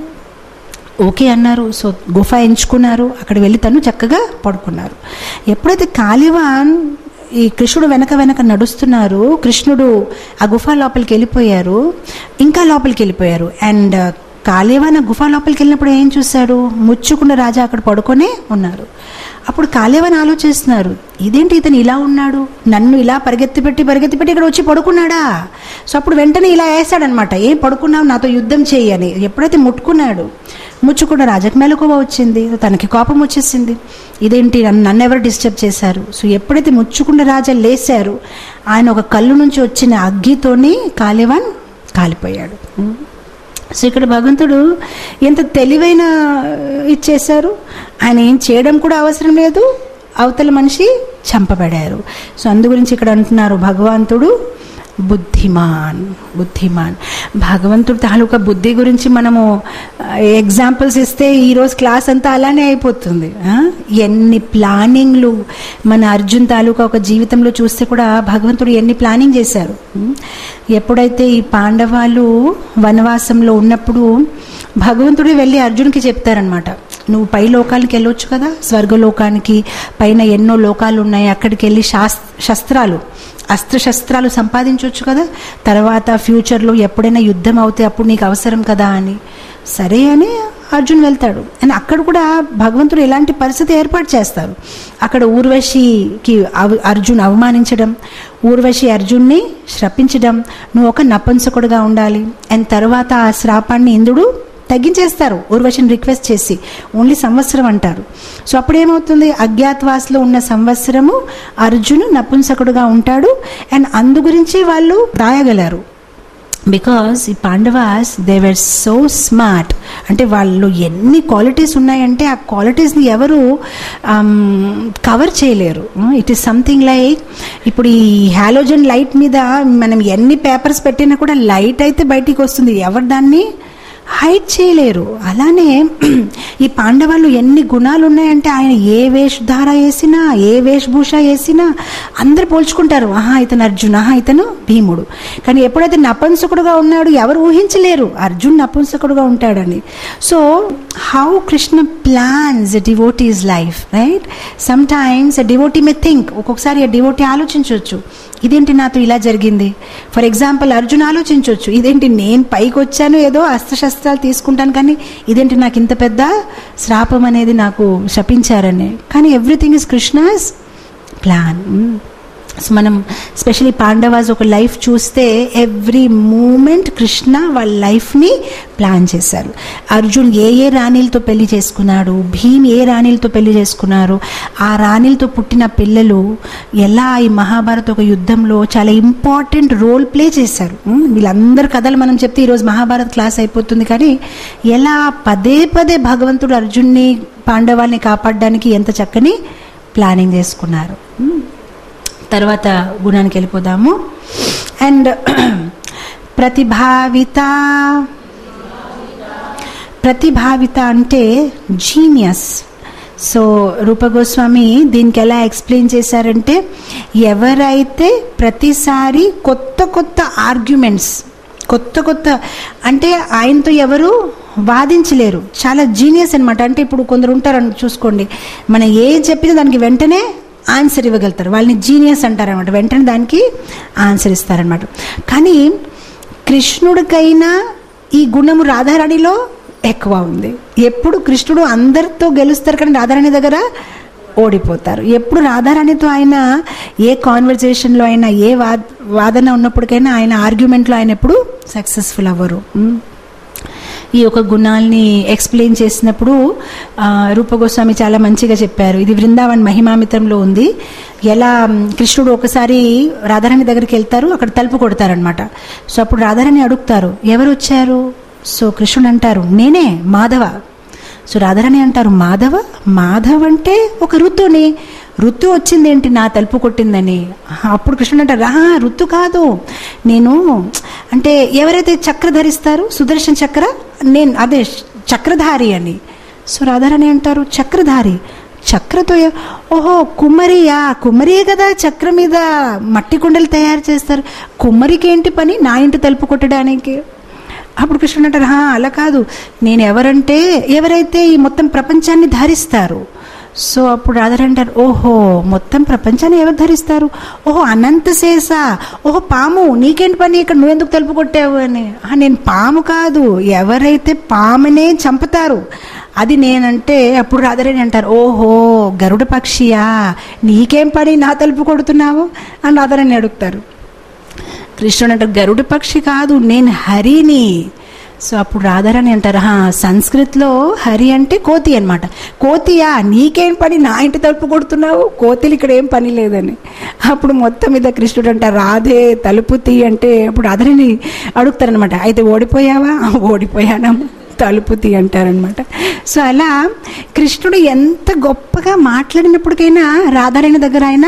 ఓకే అన్నారు సో గుఫ ఎంచుకున్నారు అక్కడ వెళ్ళి తను చక్కగా పడుకున్నారు ఎప్పుడైతే కాలివాన్ ఈ కృష్ణుడు వెనక వెనక నడుస్తున్నారు కృష్ణుడు ఆ గుఫ లోపలికి వెళ్ళిపోయారు ఇంకా లోపలికి వెళ్ళిపోయారు అండ్ కాలేవాన్ ఆ గుఫ లోపలికి వెళ్ళినప్పుడు ఏం చూశాడు ముచ్చుకున్న రాజా అక్కడ పడుకొనే ఉన్నారు అప్పుడు కాలేవని ఆలోచిస్తున్నారు ఇదేంటి ఇతను ఇలా ఉన్నాడు నన్ను ఇలా పరిగెత్తి పెట్టి పరిగెత్తి పెట్టి ఇక్కడ వచ్చి పడుకున్నాడా సో అప్పుడు వెంటనే ఇలా వేసాడనమాట ఏం పడుకున్నావు నాతో యుద్ధం చేయి అని ఎప్పుడైతే ముట్టుకున్నాడు ముచ్చుకున్న రాజకు మెలకువ వచ్చింది తనకి కోపం వచ్చేసింది ఇదేంటి నన్ను నన్ను ఎవరు డిస్టర్బ్ చేశారు సో ఎప్పుడైతే ముచ్చుకున్న రాజా లేశారు ఆయన ఒక కళ్ళు నుంచి వచ్చిన అగ్గితోని కాలేవాన్ కాలిపోయాడు సో ఇక్కడ భగవంతుడు ఎంత తెలివైన ఇచ్చేశారు ఆయన ఏం చేయడం కూడా అవసరం లేదు అవతల మనిషి చంపబడారు సో అందు గురించి ఇక్కడ అంటున్నారు భగవంతుడు బుద్ధిమాన్ బుద్ధిమాన్ భగవంతుడు తాలూకా బుద్ధి గురించి మనము ఎగ్జాంపుల్స్ ఇస్తే ఈరోజు క్లాస్ అంతా అలానే అయిపోతుంది ఆ? ఎన్ని ప్లానింగ్లు మన అర్జున్ తాలూకా ఒక జీవితంలో చూస్తే కూడా భగవంతుడు ఎన్ని ప్లానింగ్ చేశారు ఉం? ఎప్పుడైతే ఈ పాండవాలు వనవాసంలో ఉన్నప్పుడు భగవంతుడు వెళ్ళి అర్జున్కి చెప్తారనమాట నువ్వు పై లోకాలకి వెళ్ళొచ్చు కదా స్వర్గలోకానికి పైన ఎన్నో లోకాలు ఉన్నాయి అక్కడికి వెళ్ళి శాస్ శస్త్రాలు అస్త్రశస్త్రాలు సంపాదించవచ్చు కదా తర్వాత ఫ్యూచర్లో ఎప్పుడైనా యుద్ధం అవుతే అప్పుడు నీకు అవసరం కదా అని సరే అని అర్జున్ వెళ్తాడు అండ్ అక్కడ కూడా భగవంతుడు ఎలాంటి పరిస్థితి ఏర్పాటు చేస్తారు అక్కడ ఊర్వశికి అవ అర్జున్ అవమానించడం ఊర్వశి అర్జున్ని శ్రపించడం నువ్వు ఒక నపంసకుడుగా ఉండాలి అండ్ తర్వాత ఆ శ్రాపాన్ని ఇంద్రుడు తగ్గించేస్తారు ఊర్వశిని రిక్వెస్ట్ చేసి ఓన్లీ సంవత్సరం అంటారు సో అప్పుడు ఏమవుతుంది అజ్ఞాతవాసలో ఉన్న సంవత్సరము అర్జును నపుంసకుడుగా ఉంటాడు అండ్ అందు గురించి వాళ్ళు రాయగలరు బికాస్ ఈ Pandavas they were so smart అంటే వాళ్ళు ఎన్ని క్వాలిటీస్ ఉన్నాయంటే ఆ క్వాలిటీస్ని ఎవరు కవర్ చేయలేరు ఇట్ ఈస్ సంథింగ్ లైక్ ఇప్పుడు ఈ హాలోజన్ లైట్ మీద మనం ఎన్ని పేపర్స్ పెట్టినా కూడా లైట్ అయితే బయటికి వస్తుంది ఎవరు దాన్ని హైడ్ చేయలేరు అలానే ఈ పాండవాళ్ళు ఎన్ని గుణాలు ఉన్నాయంటే ఆయన ఏ వేషధార వేసినా ఏ వేషభూష వేసినా అందరు పోల్చుకుంటారు ఆహా ఇతను అర్జున్ ఆహా ఇతను భీముడు కానీ ఎప్పుడైతే నపుంసకుడుగా ఉన్నాడు ఎవరు ఊహించలేరు అర్జున్ నపుంసకుడుగా ఉంటాడని so how Krishna plans devotees life right sometimes devotee may think ఒక్కొక్కసారి డివోటీ ఆలోచించవచ్చు ఇదేంటి నాతో ఇలా జరిగింది ఫర్ ఎగ్జాంపుల్ అర్జున్ ఆలోచించవచ్చు ఇదేంటి నేను పైకి వచ్చాను ఏదో అస్త్రశస్త్రాలు తీసుకుంటాను కానీ ఇదేంటి నాకు ఇంత పెద్ద శ్రాపం అనేది నాకు శపించారని కానీ everything is Krishna's plan so మనం స్పెషలీ పాండవాస్ ఒక లైఫ్ చూస్తే ఎవ్రీ మూమెంట్ కృష్ణ వాళ్ళ లైఫ్ని ప్లాన్ చేశారు అర్జున్ ఏ ఏ రాణిలతో పెళ్లి చేసుకున్నాడు భీమ్ ఏ రాణిలతో పెళ్లి చేసుకున్నారు ఆ రాణిలతో పుట్టిన పిల్లలు ఎలా ఈ మహాభారత ఒక యుద్ధంలో చాలా ఇంపార్టెంట్ రోల్ ప్లే చేశారు ఉమ్, వీళ్ళందరి కథలు మనం చెప్తే ఈరోజు మహాభారత్ క్లాస్ అయిపోతుంది కానీ ఎలా పదే పదే భగవంతుడు అర్జున్ని పాండవాల్ని కాపాడడానికి ఎంత చక్కని ప్లానింగ్ చేసుకున్నారు ఉమ్. తర్వాత గుణానికి వెళ్ళిపోదాము అండ్ ప్రతిభావిత ప్రతిభావిత అంటే జీనియస్ సో రూపగోస్వామి దీనికి ఎలా ఎక్స్ప్లెయిన్ చేశారంటే ఎవరైతే ప్రతిసారి కొత్త కొత్త ఆర్గ్యుమెంట్స్ కొత్త కొత్త అంటే ఆయనతో ఎవరు వాదించలేరు చాలా జీనియస్ అనమాట అంటే ఇప్పుడు కొందరు ఉంటారని చూసుకోండి మనం ఏం చెప్పినా దానికి వెంటనే ఆన్సర్ ఇవ్వగలుగుతారు వాళ్ళని జీనియస్ అంటారనమాట వెంటనే దానికి ఆన్సర్ ఇస్తారనమాట కానీ కృష్ణుడికైనా ఈ గుణము రాధారాణిలో ఎక్కువ ఉంది ఎప్పుడు కృష్ణుడు అందరితో గెలుస్తారు కానీ రాధారాణి దగ్గర ఓడిపోతారు ఎప్పుడు రాధారాణితో ఆయన ఏ కాన్వర్జేషన్లో అయినా ఏ వాద వాదన ఉన్నప్పటికైనా ఆయన ఆర్గ్యుమెంట్లో ఆయన ఎప్పుడు సక్సెస్ఫుల్ అవ్వరు ఉమ్. ఈ యొక్క గుణాల్ని ఎక్స్ప్లెయిన్ చేసినప్పుడు ఆ, రూపగోస్వామి చాలా మంచిగా చెప్పారు ఇది బృందావన్ మహిమామితంలో ఉంది ఎలా మ్, కృష్ణుడు ఒకసారి రాధారాణి దగ్గరికి వెళ్తారు అక్కడ తలుపు కొడతారనమాట సో అప్పుడు రాధారాణి అడుగుతారు ఎవరు వచ్చారు సో కృష్ణుడు అంటారు నేనే మాధవ సో రాధారాణి అంటారు మాధవ మాధవ్ అంటే ఒక ఋతుని ఋతు వచ్చింది ఏంటి నా తలుపు కొట్టిందని అప్పుడు కృష్ణుడు అంటారు రా ఋతు కాదు నేను అంటే ఎవరైతే చక్ర ధరిస్తారో సుదర్శన్ చక్ర నేను అదే చక్రధారి అని సో రాధారాణి అంటారు చక్రధారి చక్రతో ఎ- ఓహో కుమ్మరియా కుమ్మరియే కదా చక్ర మీద మట్టి కుండలు తయారు చేస్తారు కుమ్మరికి ఏంటి పని నా ఇంటి తలుపు కొట్టడానికి అప్పుడు కృష్ణుడు అంటారు "హా, అలా కాదు నేను ఎవరంటే ఎవరైతే ఈ మొత్తం ప్రపంచాన్ని ధరిస్తారు సో అప్పుడు రాధారాణి అంటారు ఓహో మొత్తం ప్రపంచాన్ని ఎవరు ధరిస్తారు ఓహో అనంత శేష ఓహో పాము నీకేంటి పని ఇక్కడ నువ్వెందుకు తలుపు కొట్టావు అని "ఆ, నేను పాము కాదు ఎవరైతే పామునే చంపుతారు అది నేనంటే అప్పుడు రాధారాణి అంటారు ఓహో గరుడ పక్షియా నీకేం పని నా తలుపు కొడుతున్నావు అని రాధారాణి అడుగుతారు కృష్ణుడు అంటారు గరుడ పక్షి కాదు నేను హరిని సో అప్పుడు రాధారాణి అంటారు "హా, సంస్కృత్లో హరి అంటే కోతి అన్నమాట కోతియా నీకేం పని నా ఇంటి తలుపు కొడుతున్నావు కోతిలు ఇక్కడ ఏం పని లేదని అప్పుడు మొత్తం మీద కృష్ణుడు అంటారు రాధే తలుపు తీ అంటే అప్పుడు రాధారాణి అడుగుతారనమాట అయితే ఓడిపోయావా "ఆ, ఓడిపోయానమ్మా తలుపు తీ అంటారనమాట సో అలా కృష్ణుడు ఎంత గొప్పగా మాట్లాడినప్పటికైనా రాధారాణి దగ్గర ఆయన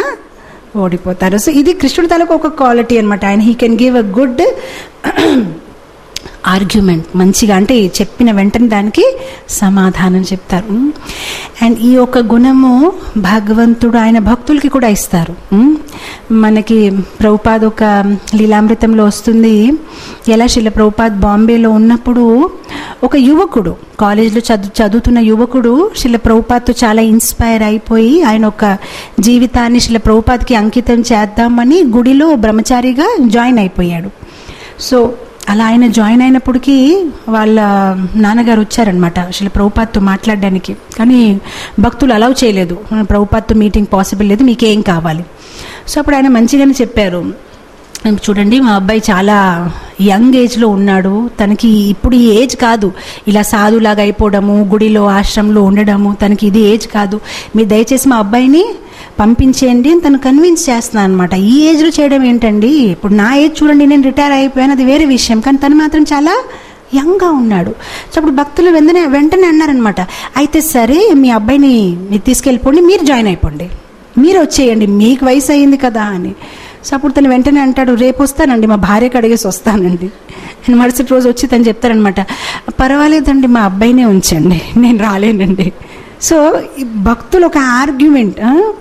ఓడిపోతారు సో ఇది కృష్ణుడి తాలూకు ఒక క్వాలిటీ అనమాట ఆయన he can give a good argument మంచిగా అంటే చెప్పిన వెంటనే దానికి సమాధానం చెప్తారు ఉమ్. అండ్ ఈ యొక్క గుణము భగవంతుడు ఆయన భక్తులకి కూడా ఇస్తారు ఉమ్. మనకి ప్రభుపాద్ ఒక లీలామృతంలో వస్తుంది ఎలా శిల ప్రభుపాద్ బాంబేలో ఉన్నప్పుడు ఒక యువకుడు కాలేజ్లో చదువు చదువుతున్న యువకుడు శిల ప్రభుపాద్తో చాలా ఇన్స్పైర్ అయిపోయి ఆయన ఒక జీవితాన్ని శిల ప్రభుపాద్కి అంకితం చేద్దామని గుడిలో బ్రహ్మచారిగా జాయిన్ అయిపోయాడు సో అలా ఆయన జాయిన్ అయినప్పటికీ వాళ్ళ నాన్నగారు వచ్చారనమాట అసలు ప్రభుపాత్తో మాట్లాడడానికి కానీ భక్తులు అలౌ చేయలేదు ప్రభుపాత్తో మీటింగ్ పాసిబుల్ లేదు మీకేం కావాలి సో అప్పుడు ఆయన మంచిగానే చెప్పారు చూడండి మా అబ్బాయి చాలా యంగ్ ఏజ్లో ఉన్నాడు తనకి ఇప్పుడు ఈ ఏజ్ కాదు ఇలా సాధులాగా అయిపోవడము గుడిలో ఆశ్రమంలో ఉండడము తనకి ఇది ఏజ్ కాదు మీరు దయచేసి మా అబ్బాయిని పంపించేయండి అని తను కన్విన్స్ చేస్తున్నాను అనమాట ఈ ఏజ్లో చేయడం ఏంటండి ఇప్పుడు నా ఏజ్ చూడండి నేను రిటైర్ అయిపోయాను అది వేరే విషయం కానీ తను మాత్రం చాలా యంగ్గా ఉన్నాడు సో అప్పుడు భక్తులు వెంటనే వెంటనే అన్నారనమాట అయితే సరే మీ అబ్బాయిని మీరు తీసుకెళ్ళిపోండి మీరు జాయిన్ అయిపోండి మీరు వచ్చేయండి మీకు వయసు అయింది కదా అని సో అప్పుడు తను వెంటనే అంటాడు రేపు వస్తానండి మా భార్యకి అడిగేసి వస్తానండి నేను మరుసటి రోజు వచ్చి తను చెప్తారనమాట పర్వాలేదండి మా అబ్బాయినే ఉంచండి నేను రాలేనండి సో ఈ భక్తులు ఒక ఆర్గ్యుమెంట్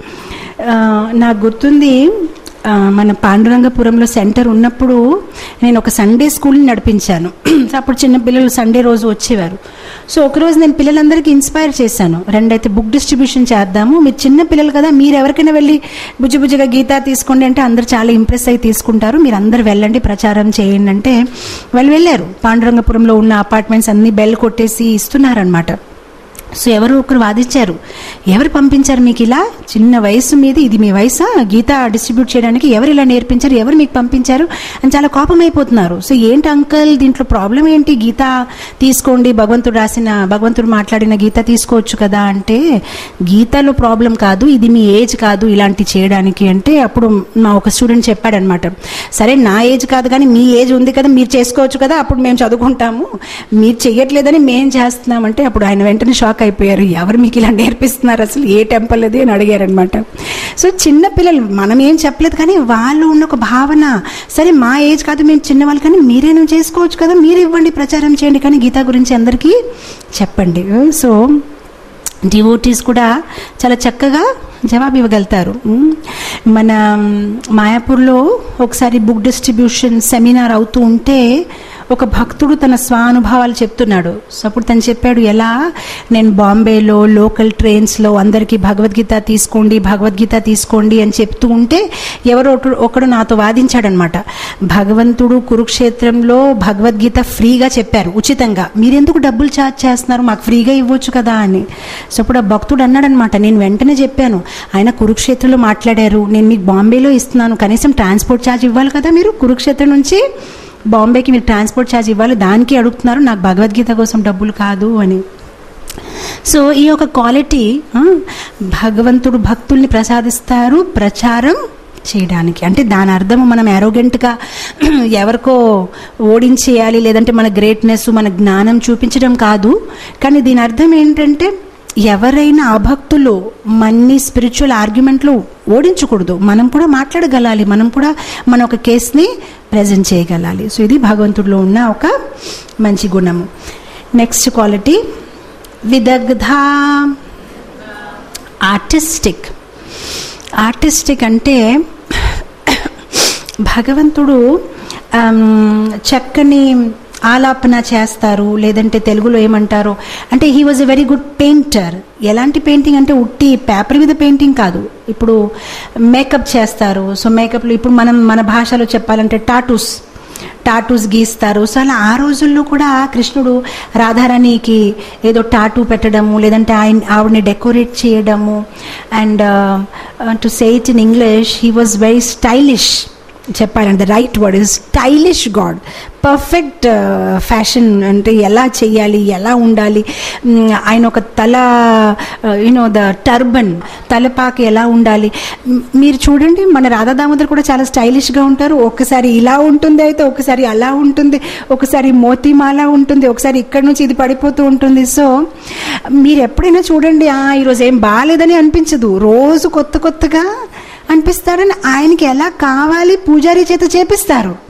నాకు గుర్తుంది ఆ, మన పాండురంగపురంలో సెంటర్ ఉన్నప్పుడు నేను ఒక సండే స్కూల్ని నడిపించాను సో అప్పుడు చిన్న పిల్లలు సండే రోజు వచ్చేవారు సో ఒకరోజు నేను పిల్లలందరికీ ఇన్స్పైర్ చేశాను రెండైతే బుక్ డిస్ట్రిబ్యూషన్ చేద్దాము మీరు చిన్న పిల్లలు కదా మీరు ఎవరికైనా వెళ్ళి బుజ్జి బుజ్జిగా గీత తీసుకోండి అంటే అందరు చాలా ఇంప్రెస్ అయి తీసుకుంటారు మీరు అందరు వెళ్ళండి ప్రచారం చేయండి అంటే వాళ్ళు వెళ్ళారు పాండురంగపురంలో ఉన్న అపార్ట్మెంట్స్ అన్ని బెల్ కొట్టేసి ఇస్తున్నారనమాట సో ఎవరు ఒకరు వాదించారు ఎవరు పంపించారు మీకు ఇలా చిన్న వయసు మీద ఇది మీ వయసా గీత డిస్ట్రిబ్యూట్ చేయడానికి ఎవరు ఇలా నేర్పించారు ఎవరు మీకు పంపించారు అని చాలా కోపం అయిపోతున్నారు సో ఏంటి అంకల్ దీంట్లో ప్రాబ్లం ఏంటి గీత తీసుకోండి భగవంతుడు రాసిన భగవంతుడు మాట్లాడిన గీత తీసుకోవచ్చు కదా అంటే గీతలో ప్రాబ్లం కాదు ఇది మీ ఏజ్ కాదు ఇలాంటి చేయడానికి అంటే అప్పుడు మా ఒక స్టూడెంట్ చెప్పాడనమాట సరే నా ఏజ్ కాదు కానీ మీ ఏజ్ ఉంది కదా మీరు చేసుకోవచ్చు కదా అప్పుడు మేము చదువుకుంటాము మీరు చెయ్యట్లేదని మేం చేస్తున్నామంటే అప్పుడు ఆయన వెంటనే షాక్ అయిపోయారు ఎవరు మీకు ఇలా నేర్పిస్తున్నారు అసలు ఏ టెంపుల్ అది అని అడిగారనమాట సో చిన్న పిల్లలు మనం ఏం చెప్పలేదు కానీ వాళ్ళు ఉన్న ఒక భావన సరే మా ఏజ్ కాదు మేము చిన్నవాళ్ళు కానీ మీరేను చేసుకోవచ్చు కదా మీరు ఇవ్వండి ప్రచారం చేయండి కానీ గీత గురించి అందరికీ చెప్పండి సో డివోటీస్ కూడా చాలా చక్కగా జవాబు ఇవ్వగలుగుతారు ఉమ్, మన మాయాపూర్లో ఒకసారి బుక్ డిస్ట్రిబ్యూషన్ సెమినార్ అవుతూ ఉంటే ఒక భక్తుడు తన స్వానుభవాలు చెప్తున్నాడు సో అప్పుడు తను చెప్పాడు ఎలా నేను బాంబేలో లోకల్ ట్రైన్స్లో అందరికీ భగవద్గీత తీసుకోండి భగవద్గీత తీసుకోండి అని చెప్తూ ఉంటే ఎవరో ఒకడు- ఒకడు నాతో వాదించాడనమాట భగవంతుడు కురుక్షేత్రంలో భగవద్గీత ఫ్రీగా చెప్పారు ఉచితంగా మీరెందుకు డబ్బులు ఛార్జ్ చేస్తున్నారు మాకు ఫ్రీగా ఇవ్వచ్చు కదా అని సో అప్పుడు ఆ భక్తుడు అన్నాడనమాట నేను వెంటనే చెప్పాను ఆయన కురుక్షేత్రంలో మాట్లాడారు నేను మీకు బాంబేలో ఇస్తున్నాను కనీసం ట్రాన్స్పోర్ట్ ఛార్జ్ ఇవ్వాలి కదా మీరు కురుక్షేత్రం నుంచి బాంబేకి మీరు ట్రాన్స్పోర్ట్ ఛార్జ్ ఇవ్వాలి దానికి అడుగుతున్నారు నాకు భగవద్గీత కోసం డబ్బులు కాదు అని సో ఈ యొక్క క్వాలిటీ ఆ, భగవంతుడు భక్తుల్ని ప్రసాదిస్తారు ప్రచారం చేయడానికి అంటే దాని అర్థం మనం అరోగెంట్గా ఎవరికో ఓడించేయాలి లేదంటే మన గ్రేట్నెస్ మన జ్ఞానం చూపించడం కాదు కానీ దీని అర్థం ఏంటంటే ఎవరైనా అభక్తులు మన్ని స్పిరిచువల్ ఆర్గ్యుమెంట్లు ఓడించకూడదు మనం కూడా మాట్లాడగలాలి మనం కూడా మన ఒక కేసుని ప్రజెంట్ చేయగలాలి సో ఇది భగవంతుడిలో ఉన్న ఒక మంచి గుణము నెక్స్ట్ క్వాలిటీ విదగ్ధ ఆర్టిస్టిక్ ఆర్టిస్టిక్ అంటే భగవంతుడు ఆమ్, చక్కని ఆలాపన చేస్తారు లేదంటే తెలుగులో ఏమంటారు అంటే he was a very good painter ఎలాంటి పెయింటింగ్ అంటే ఉట్టి పేపర్ మీద పెయింటింగ్ కాదు ఇప్పుడు మేకప్ చేస్తారు సో మేకప్లో ఇప్పుడు మనం మన భాషలో చెప్పాలంటే టాటూస్ టాటూస్ గీస్తారు సో అలా ఆ రోజుల్లో కూడా కృష్ణుడు రాధారాణికి ఏదో టాటూ పెట్టడము లేదంటే ఆయన ఆవిడని డెకరేట్ చేయడము and to say it in English he was very stylish చెప్పాలంటే right word is stylish god perfect fashion అంటే ఎలా చేయాలి ఎలా ఉండాలి మ్, ఆయన ఒక తల యూనో ద టర్బన్ తలపాక ఎలా ఉండాలి మ్, మీరు చూడండి మన రాధా దామోదర్ కూడా చాలా స్టైలిష్గా ఉంటారు ఒకసారి ఇలా ఉంటుంది అయితే ఒకసారి అలా ఉంటుంది ఒకసారి మోతీమాల ఉంటుంది ఒకసారి ఇక్కడ నుంచి ఇది పడిపోతూ ఉంటుంది సో మీరు ఎప్పుడైనా చూడండి "ఆ, ఈరోజు ఏం బాగాలేదని అనిపించదు రోజు కొత్త కొత్తగా అనిపిస్తాడని ఆయనకి ఎలా కావాలి పూజారి చేత చేపిస్తారు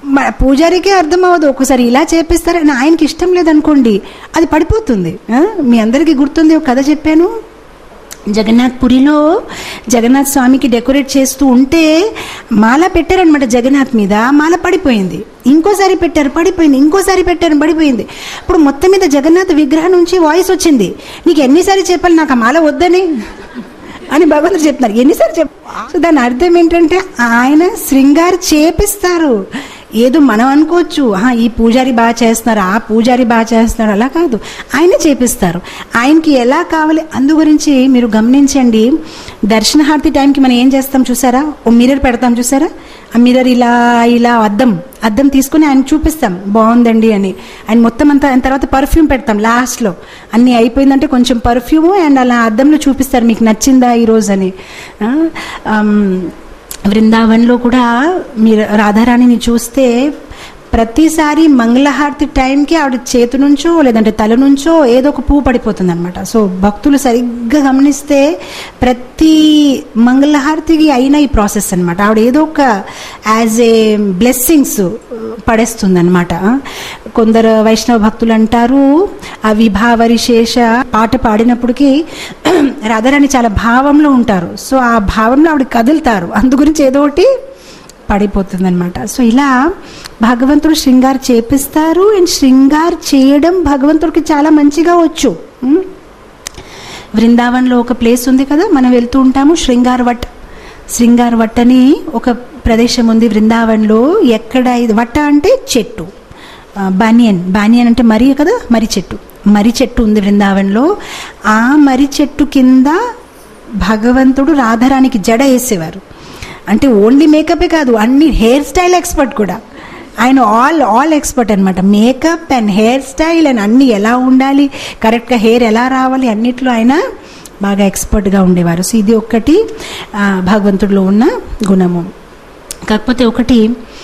మ- పూజారికే అర్థం అవ్వదు ఒకసారి ఇలా చేపిస్తారని ఆయనకి ఇష్టం లేదనుకోండి అది పడిపోతుంది ఆ? మీ అందరికీ గుర్తుంది ఒక కథ చెప్పాను జగన్నాథ్ పురిలో జగన్నాథ్ స్వామికి డెకరేట్ చేస్తూ ఉంటే మాల పెట్టారనమాట జగన్నాథ్ మీద మాల పడిపోయింది ఇంకోసారి పెట్టారు పడిపోయింది ఇంకోసారి పెట్టారు పడిపోయింది ఇప్పుడు మొత్తం మీద జగన్నాథ్ విగ్రహం నుంచి వాయిస్ వచ్చింది నీకు ఎన్నిసారి చెప్పాలి నాకు ఆ మాల వద్దని అని భగవంతుడు చెప్తున్నారు ఎన్నిసార్లు చెప్ సో దాని అర్థం ఏంటంటే ఆయన శృంగారు చేపిస్తారు ఏదో మనం అనుకోవచ్చు "ఆహా, ఈ పూజారి బాగా చేస్తున్నారు ఆ పూజారి బాగా చేస్తున్నారు అలా కాదు ఆయన చేపిస్తారు ఆయనకి ఎలా కావాలి అందు గురించి మీరు గమనించండి దర్శనహారతి టైంకి మనం ఏం చేస్తాం చూసారా ఓ మిర్రర్ పెడతాం చూసారా ఆ మిర్రర్ ఇలా ఇలా అద్దం అద్దం తీసుకుని ఆయన చూపిస్తాం బాగుందండి అని ఆయన మొత్తం అంతా ఆయన తర్వాత పర్ఫ్యూమ్ పెడతాం లాస్ట్లో అన్నీ అయిపోయిందంటే కొంచెం పర్ఫ్యూమ్ అండ్ అలా అద్దంలో చూపిస్తారు మీకు నచ్చిందా ఈరోజు అని ఆ, ఆమ్, వృందావన్లో కూడా మీరు రాధారాణిని చూస్తే ప్రతిసారి మంగళహారతి టైంకి ఆవిడ చేతి నుంచో లేదంటే తల నుంచో ఏదో ఒక పువ్వు పడిపోతుంది అనమాట సో భక్తులు సరిగ్గా గమనిస్తే ప్రతి మంగళహారతికి అయిన ఈ ప్రాసెస్ అనమాట ఆవిడ ఏదో ఒక యాజ్ ఏ బ్లెస్సింగ్స్ పడేస్తుంది అనమాట కొందరు వైష్ణవ భక్తులు అంటారు ఆ విభావరి శేష పాట పాడినప్పటికీ రాధారాణి చాలా భావంలో ఉంటారు సో ఆ భావంలో ఆవిడ కదులుతారు అందు గురించి ఏదో ఒకటి పడిపోతుంది అనమాట సో ఇలా భగవంతుడు శృంగార్ చేపిస్తారు అండ్ శృంగార్ చేయడం భగవంతుడికి చాలా మంచిగా వచ్చు ఉం? వృందావన్లో ఒక ప్లేస్ ఉంది కదా మనం వెళ్తూ ఉంటాము శృంగార్ వట్ శృంగార్ వట్ అని ఒక ప్రదేశం ఉంది వృందావన్లో ఎక్కడ ఇది వట్ట అంటే చెట్టు ఆ, బానియన్ బానియన్ అంటే మరి కదా మరి చెట్టు మరి చెట్టు ఉంది వృందావన్లో ఆ మరి చెట్టు కింద భగవంతుడు రాధారానికి జడ వేసేవారు అంటే ఓన్లీ మేకపే కాదు అన్ని హెయిర్ స్టైల్ ఎక్స్పర్ట్ కూడా ఆయన ఆల్ ఆల్ ఎక్స్పర్ట్ అనమాట makeup and hair style and అన్ని ఎలా ఉండాలి కరెక్ట్గా హెయిర్ ఎలా రావాలి అన్నిట్లో ఆయన బాగా ఎక్స్పర్ట్గా ఉండేవారు సో ఇది ఒక్కటి ఆ, భగవంతుడిలో ఉన్న గుణము కాకపోతే ఒకటి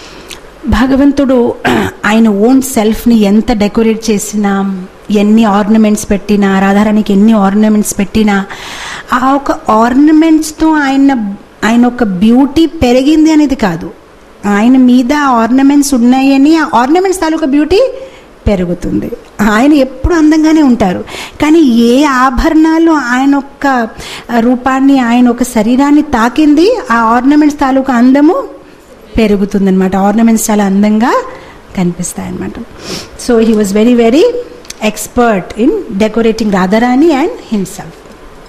భగవంతుడు ఆయన ఓన్ సెల్ఫ్ని ఎంత డెకరేట్ చేసినా ఎన్ని ఆర్నమెంట్స్ పెట్టినా రాధారానికి ఎన్ని ఆర్నమెంట్స్ పెట్టినా ఆ ఒక ఆర్నమెంట్స్తో ఆయన ఆయన ఒక బ్యూటీ పెరిగింది అనేది కాదు ఆయన మీద ఆర్నమెంట్స్ ఉన్నాయని ఆ ఆర్నమెంట్స్ తాలూకా బ్యూటీ పెరుగుతుంది ఆయన ఎప్పుడు అందంగానే ఉంటారు కానీ ఏ ఆభరణాలు ఆయన యొక్క రూపాన్ని ఆయన ఒక శరీరాన్ని తాకింది ఆ ఆర్నమెంట్స్ తాలూకా అందము పెరుగుతుంది అనమాట ఆర్నమెంట్స్ చాలా అందంగా కనిపిస్తాయి అనమాట so he was very very expert in decorating Radharani and himself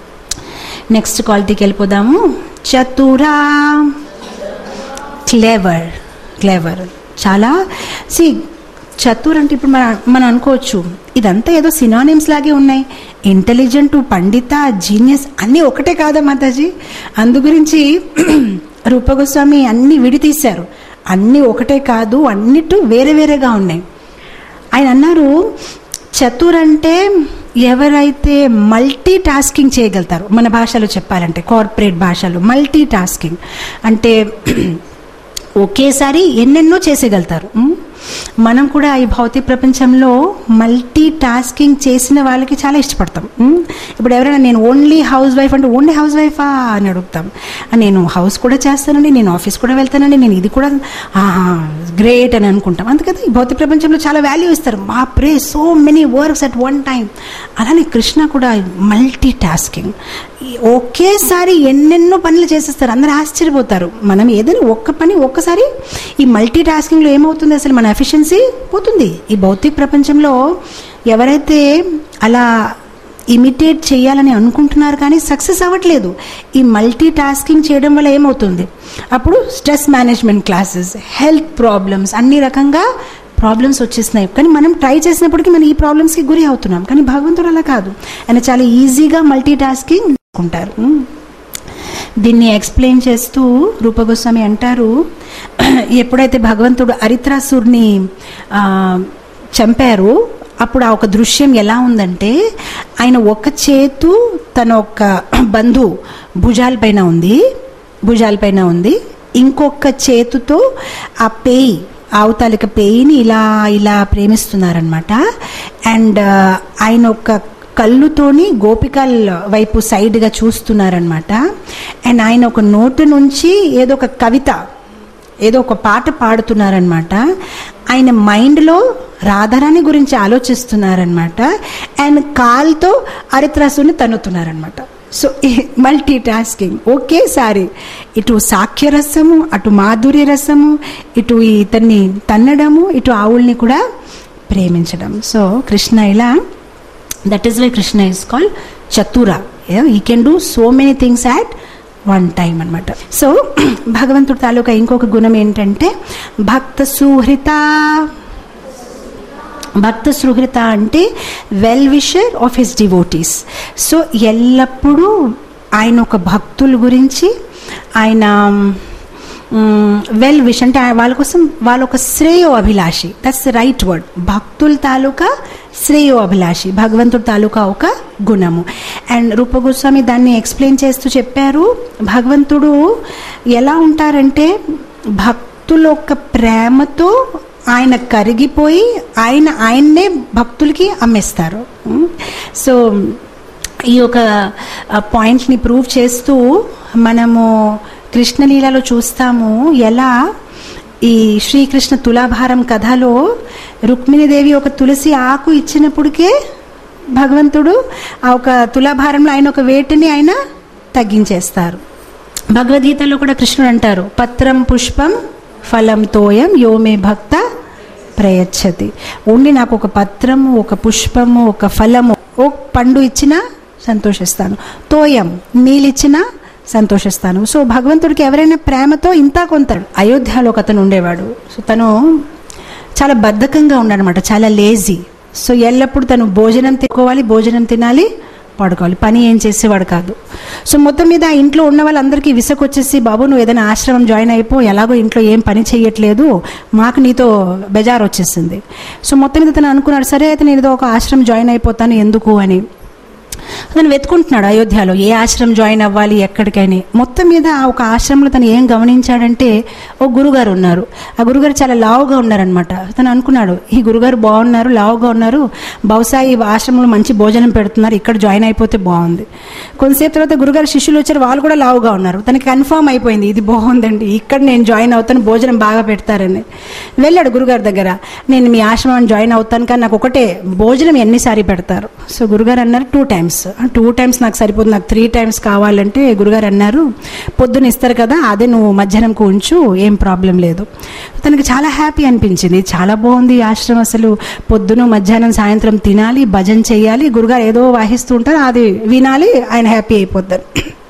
next క్వాలిటీకి వెళ్ళిపోదాము చతురా క్లేవర్ క్లేవర్ చాలా సి చతుర్ అంటే ఇప్పుడు మన మనం అనుకోవచ్చు ఇదంతా ఏదో సినానిమ్స్ లాగే ఉన్నాయి ఇంటెలిజెంట్ పండిత జీనియస్ అన్నీ ఒకటే కాదా మాతాజీ అందు గురించి రూపగోస్వామి అన్ని విడితీశారు అన్నీ ఒకటే కాదు అన్నిటి వేరే వేరేగా ఉన్నాయి ఆయన అన్నారు చతుర్ అంటే ఎవరైతే మల్టీ టాస్కింగ్ చేయగలుగుతారు మన భాషలో చెప్పాలంటే కార్పొరేట్ భాషలో మల్టీ టాస్కింగ్ అంటే ఒకేసారి ఎన్నెన్నో చేసేయగలుగుతారు ఉం? మనం కూడా ఈ భౌతిక ప్రపంచంలో మల్టీ టాస్కింగ్ చేసిన వాళ్ళకి చాలా ఇష్టపడతాం ఉం? ఇప్పుడు ఎవరైనా నేను ఓన్లీ హౌస్ వైఫ్ అంటే ఓన్లీ హౌస్ వైఫా అని అడుగుతాం "ఆ, నేను హౌస్ కూడా చేస్తానండి నేను ఆఫీస్ కూడా వెళ్తానండి నేను ఇది కూడా గ్రేట్ అని అనుకుంటాం అందుకని ఈ భౌతిక ప్రపంచంలో చాలా వాల్యూ ఇస్తారు మా pray so many works at one time అలానే కృష్ణ కూడా మల్టీ టాస్కింగ్ ఒకేసారి ఎన్నెన్నో పనులు చేసేస్తారు అందరూ ఆశ్చర్యపోతారు మనం ఏదైనా ఒక్క పని ఒక్కసారి ఈ మల్టీ టాస్కింగ్లో ఏమవుతుంది అసలు మన ఎఫిషియన్సీ పోతుంది ఈ భౌతిక ప్రపంచంలో ఎవరైతే అలా ఇమిటేట్ చేయాలని అనుకుంటున్నారు కానీ సక్సెస్ అవ్వట్లేదు ఈ మల్టీ టాస్కింగ్ చేయడం వల్ల ఏమవుతుంది అప్పుడు stress management classes health problems అన్ని రకంగా ప్రాబ్లమ్స్ వచ్చేస్తున్నాయి కానీ మనం ట్రై చేసినప్పటికీ మనం ఈ ప్రాబ్లమ్స్కి గురి అవుతున్నాం కానీ భగవంతుడు అలా కాదు ఆయన చాలా ఈజీగా మల్టీ టాస్కింగ్ ఉంటారు దీన్ని ఎక్స్ప్లెయిన్ చేస్తూ రూపగోస్వామి అంటారు ఎప్పుడైతే భగవంతుడు అరిత్రాసుర్ని ఆ, చంపారు అప్పుడు ఆ ఒక దృశ్యం ఎలా ఉందంటే ఆయన ఒక చేతు తన ఒక బంధు భుజాలపైన ఉంది భుజాలపైన ఉంది ఇంకొక చేతుతో ఆ పేయి అవతాలిక పేయిని ఇలా ఇలా ప్రేమిస్తున్నారనమాట అండ్ ఆయన ఒక కళ్ళుతోని గోపికల్ వైపు సైడ్గా చూస్తున్నారనమాట అండ్ ఆయన ఒక నోటు నుంచి ఏదో ఒక కవిత ఏదో ఒక పాట పాడుతున్నారనమాట ఆయన మైండ్లో రాధారాణి గురించి ఆలోచిస్తున్నారనమాట అండ్ కాల్తో హరిత్రాసుని తన్నుతున్నారనమాట సో మల్టీ టాస్కింగ్ ఒకేసారి ఇటు సాఖ్య రసము అటు మాధుర్య రసము ఇటు ఇతన్ని తన్నడము ఇటు ఆవుల్ని కూడా ప్రేమించడం సో కృష్ణ ఇలా that is why Krishna is call చతుర he can do so many things at one time అనమాట సో భగవంతుడి తాలూకా ఇంకొక గుణం ఏంటంటే భక్త సుహృత భక్త సుహృత అంటే well wisher of his devotees so ఎల్లప్పుడూ ఆయన ఒక భక్తుల గురించి ఆయన వెల్ విష్ అంటే వాళ్ళ కోసం వాళ్ళ ఒక శ్రేయో అభిలాషి దట్స్ రైట్ వర్డ్ భక్తుల తాలూకా శ్రేయో అభిలాషి భగవంతుడి తాలూకా ఒక గుణము అండ్ రూపగోస్వామి దాన్ని ఎక్స్ప్లెయిన్ చేస్తూ చెప్పారు భగవంతుడు ఎలా ఉంటారంటే భక్తుల యొక్క ప్రేమతో ఆయన కరిగిపోయి ఆయన ఆయన్నే భక్తులకి అమ్మేస్తారు సో ఈ యొక్క పాయింట్ని ప్రూవ్ చేస్తూ మనము కృష్ణలీలలో చూస్తాము ఎలా ఈ శ్రీకృష్ణ తులాభారం కథలో రుక్మిణీదేవి ఒక తులసి ఆకు ఇచ్చినప్పటికే భగవంతుడు ఆ ఒక తులాభారంలో ఆయన ఒక వేటిని ఆయన తగ్గించేస్తారు భగవద్గీతలో కూడా కృష్ణుడు అంటారు పత్రం పుష్పం ఫలం తోయం యోమే భక్త ప్రయచ్చతి ఓన్లీ నాకు ఒక పత్రము ఒక పుష్పము ఒక ఫలము ఓ పండు ఇచ్చినా సంతోషిస్తాను తోయం నీళ్ళిచ్చినా సంతోషిస్తాను సో భగవంతుడికి ఎవరైనా ప్రేమతో ఇంత కొంత అయోధ్యలో ఒక అతను ఉండేవాడు సో తను చాలా బద్ధకంగా ఉన్నాడనమాట చాలా లేజీ సో ఎల్లప్పుడు తను భోజనం తినుకోవాలి భోజనం తినాలి పడుకోవాలి పని ఏం చేసేవాడు కాదు సో మొత్తం మీద ఆ ఇంట్లో ఉన్న వాళ్ళందరికీ విసకొచ్చేసి బాబు నువ్వు ఏదైనా ఆశ్రమం జాయిన్ అయిపో ఎలాగో ఇంట్లో ఏం పని చేయట్లేదు మాకు నీతో బెజార్ వచ్చేసింది సో మొత్తం మీద తను అనుకున్నాడు సరే అయితే నేను ఏదో ఒక ఆశ్రమం జాయిన్ అయిపోతాను ఎందుకు అని తను వెతుకుంటున్నాడు అయోధ్యలో ఏ ఆశ్రమం జాయిన్ అవ్వాలి ఎక్కడికైనా మొత్తం మీద ఆ ఒక ఆశ్రమంలో తను ఏం గమనించాడంటే ఓ గురుగారు ఉన్నారు ఆ గురుగారు చాలా లావుగా ఉన్నారనమాట తను అనుకున్నాడు ఈ గురుగారు బాగున్నారు లావుగా ఉన్నారు బహుశా ఈ ఆశ్రమంలో మంచి భోజనం పెడుతున్నారు ఇక్కడ జాయిన్ అయిపోతే బాగుంది కొంతసేపు తర్వాత గురుగారు శిష్యులు వచ్చారు వాళ్ళు కూడా లావుగా ఉన్నారు తనకి కన్ఫర్మ్ అయిపోయింది ఇది బాగుందండి ఇక్కడ నేను జాయిన్ అవుతాను భోజనం బాగా పెడతారని వెళ్ళాడు గురుగారి దగ్గర నేను మీ ఆశ్రమం జాయిన్ అవుతాను కానీ నాకు ఒకటే భోజనం ఎన్నిసారి పెడతారు సో గురుగారు అన్నారు టూ టైమ్స్ టూ టైమ్స్ నాకు సరిపోతుంది నాకు త్రీ టైమ్స్ కావాలంటే గురుగారు అన్నారు పొద్దున్న ఇస్తారు కదా అదే నువ్వు మధ్యాహ్నంకు ఉంచు ఏం ప్రాబ్లం లేదు తనకి చాలా హ్యాపీ అనిపించింది చాలా బాగుంది ఈ ఆశ్రమం అసలు పొద్దున మధ్యాహ్నం సాయంత్రం తినాలి భజన చేయాలి గురుగారు ఏదో వాహిస్తూ ఉంటారు అది వినాలి ఆయన హ్యాపీ అయిపోతారు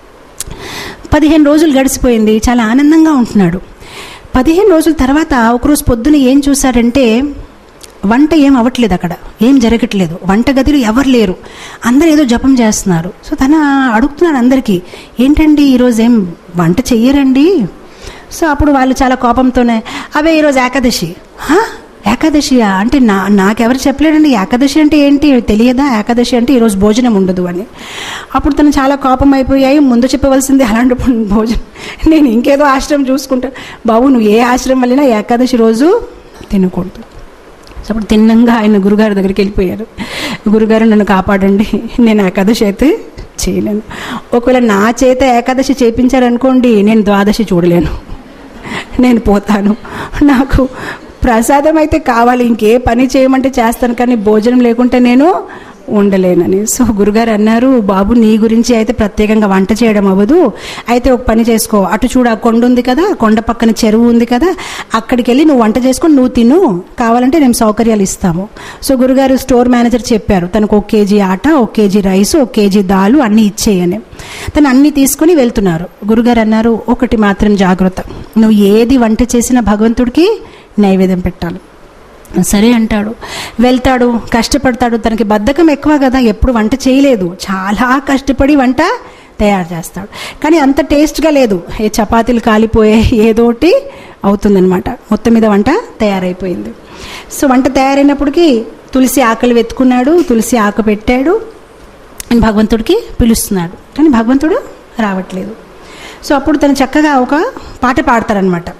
పదిహేను రోజులు గడిచిపోయింది చాలా ఆనందంగా ఉంటున్నాడు పదిహేను రోజుల తర్వాత ఒకరోజు పొద్దున ఏం చూశాడంటే వంట ఏం అవ్వట్లేదు అక్కడ ఏం జరగట్లేదు వంట గదిలో ఎవరు లేరు అందరు ఏదో జపం చేస్తున్నారు సో తన అడుగుతున్నాడు అందరికీ ఏంటండి ఈరోజు ఏం వంట చెయ్యరండి సో అప్పుడు వాళ్ళు చాలా కోపంతోనే అవే ఈరోజు ఏకాదశి "హా? ఏకాదశియా అంటే నా నాకెవరు చెప్పలేడండి ఏకాదశి అంటే ఏంటి తెలియదా ఏకాదశి అంటే ఈరోజు భోజనం ఉండదు అని అప్పుడు తను చాలా కోపం అయిపోయాయి ముందు చెప్పవలసింది అలాంటి భోజనం నేను ఇంకేదో ఆశ్రమం చూసుకుంటా బాబు నువ్వు ఏ ఆశ్రమం వెళ్ళినా ఏకాదశి రోజు తినకూడదు సో అప్పుడు తిన్నంగా ఆయన గురుగారి దగ్గరికి వెళ్ళిపోయారు గురుగారు నన్ను కాపాడండి నేను ఏకాదశి అయితే చేయలేను ఒకవేళ నా చేత ఏకాదశి చేయించారనుకోండి నేను ద్వాదశి చూడలేను నేను పోతాను నాకు ప్రసాదం అయితే కావాలి ఇంకే పని చేయమంటే చేస్తాను కానీ భోజనం లేకుంటే నేను ఉండలేనని సో గురుగారు అన్నారు బాబు నీ గురించి అయితే ప్రత్యేకంగా వంట చేయడం అవ్వదు అయితే ఒక పని చేసుకో అటు చూడు ఆ కొండ ఉంది కదా ఆ కొండ పక్కన చెరువు ఉంది కదా అక్కడికి వెళ్ళి నువ్వు వంట చేసుకొని నువ్వు తిను కావాలంటే మేము సౌకర్యాలు ఇస్తాము సో గురుగారు స్టోర్ మేనేజర్ చెప్పారు తనకు ఒక కేజీ ఆట ఒక కేజీ రైస్ ఒక కేజీ దాలు అన్నీ ఇచ్చేయని తను అన్నీ తీసుకుని వెళ్తున్నారు గురుగారు అన్నారు ఒకటి మాత్రం జాగ్రత్త నువ్వు ఏది వంట చేసినా భగవంతుడికి నైవేద్యం పెట్టాలి సరే అంటాడు వెళ్తాడు కష్టపడతాడు తనకి బద్ధకం ఎక్కువ కదా ఎప్పుడు వంట చేయలేదు చాలా కష్టపడి వంట తయారు చేస్తాడు కానీ అంత టేస్ట్గా లేదు ఏ చపాతీలు కాలిపోయే ఏదోటి అవుతుందన్నమాట మొత్తం మీద వంట తయారైపోయింది సో వంట తయారైనప్పటికీ తులసి ఆకలి వెతుకున్నాడు తులసి ఆకు పెట్టాడు అని భగవంతుడికి పిలుస్తున్నాడు కానీ భగవంతుడు రావట్లేదు సో అప్పుడు తను చక్కగా ఒక పాట పాడతారనమాట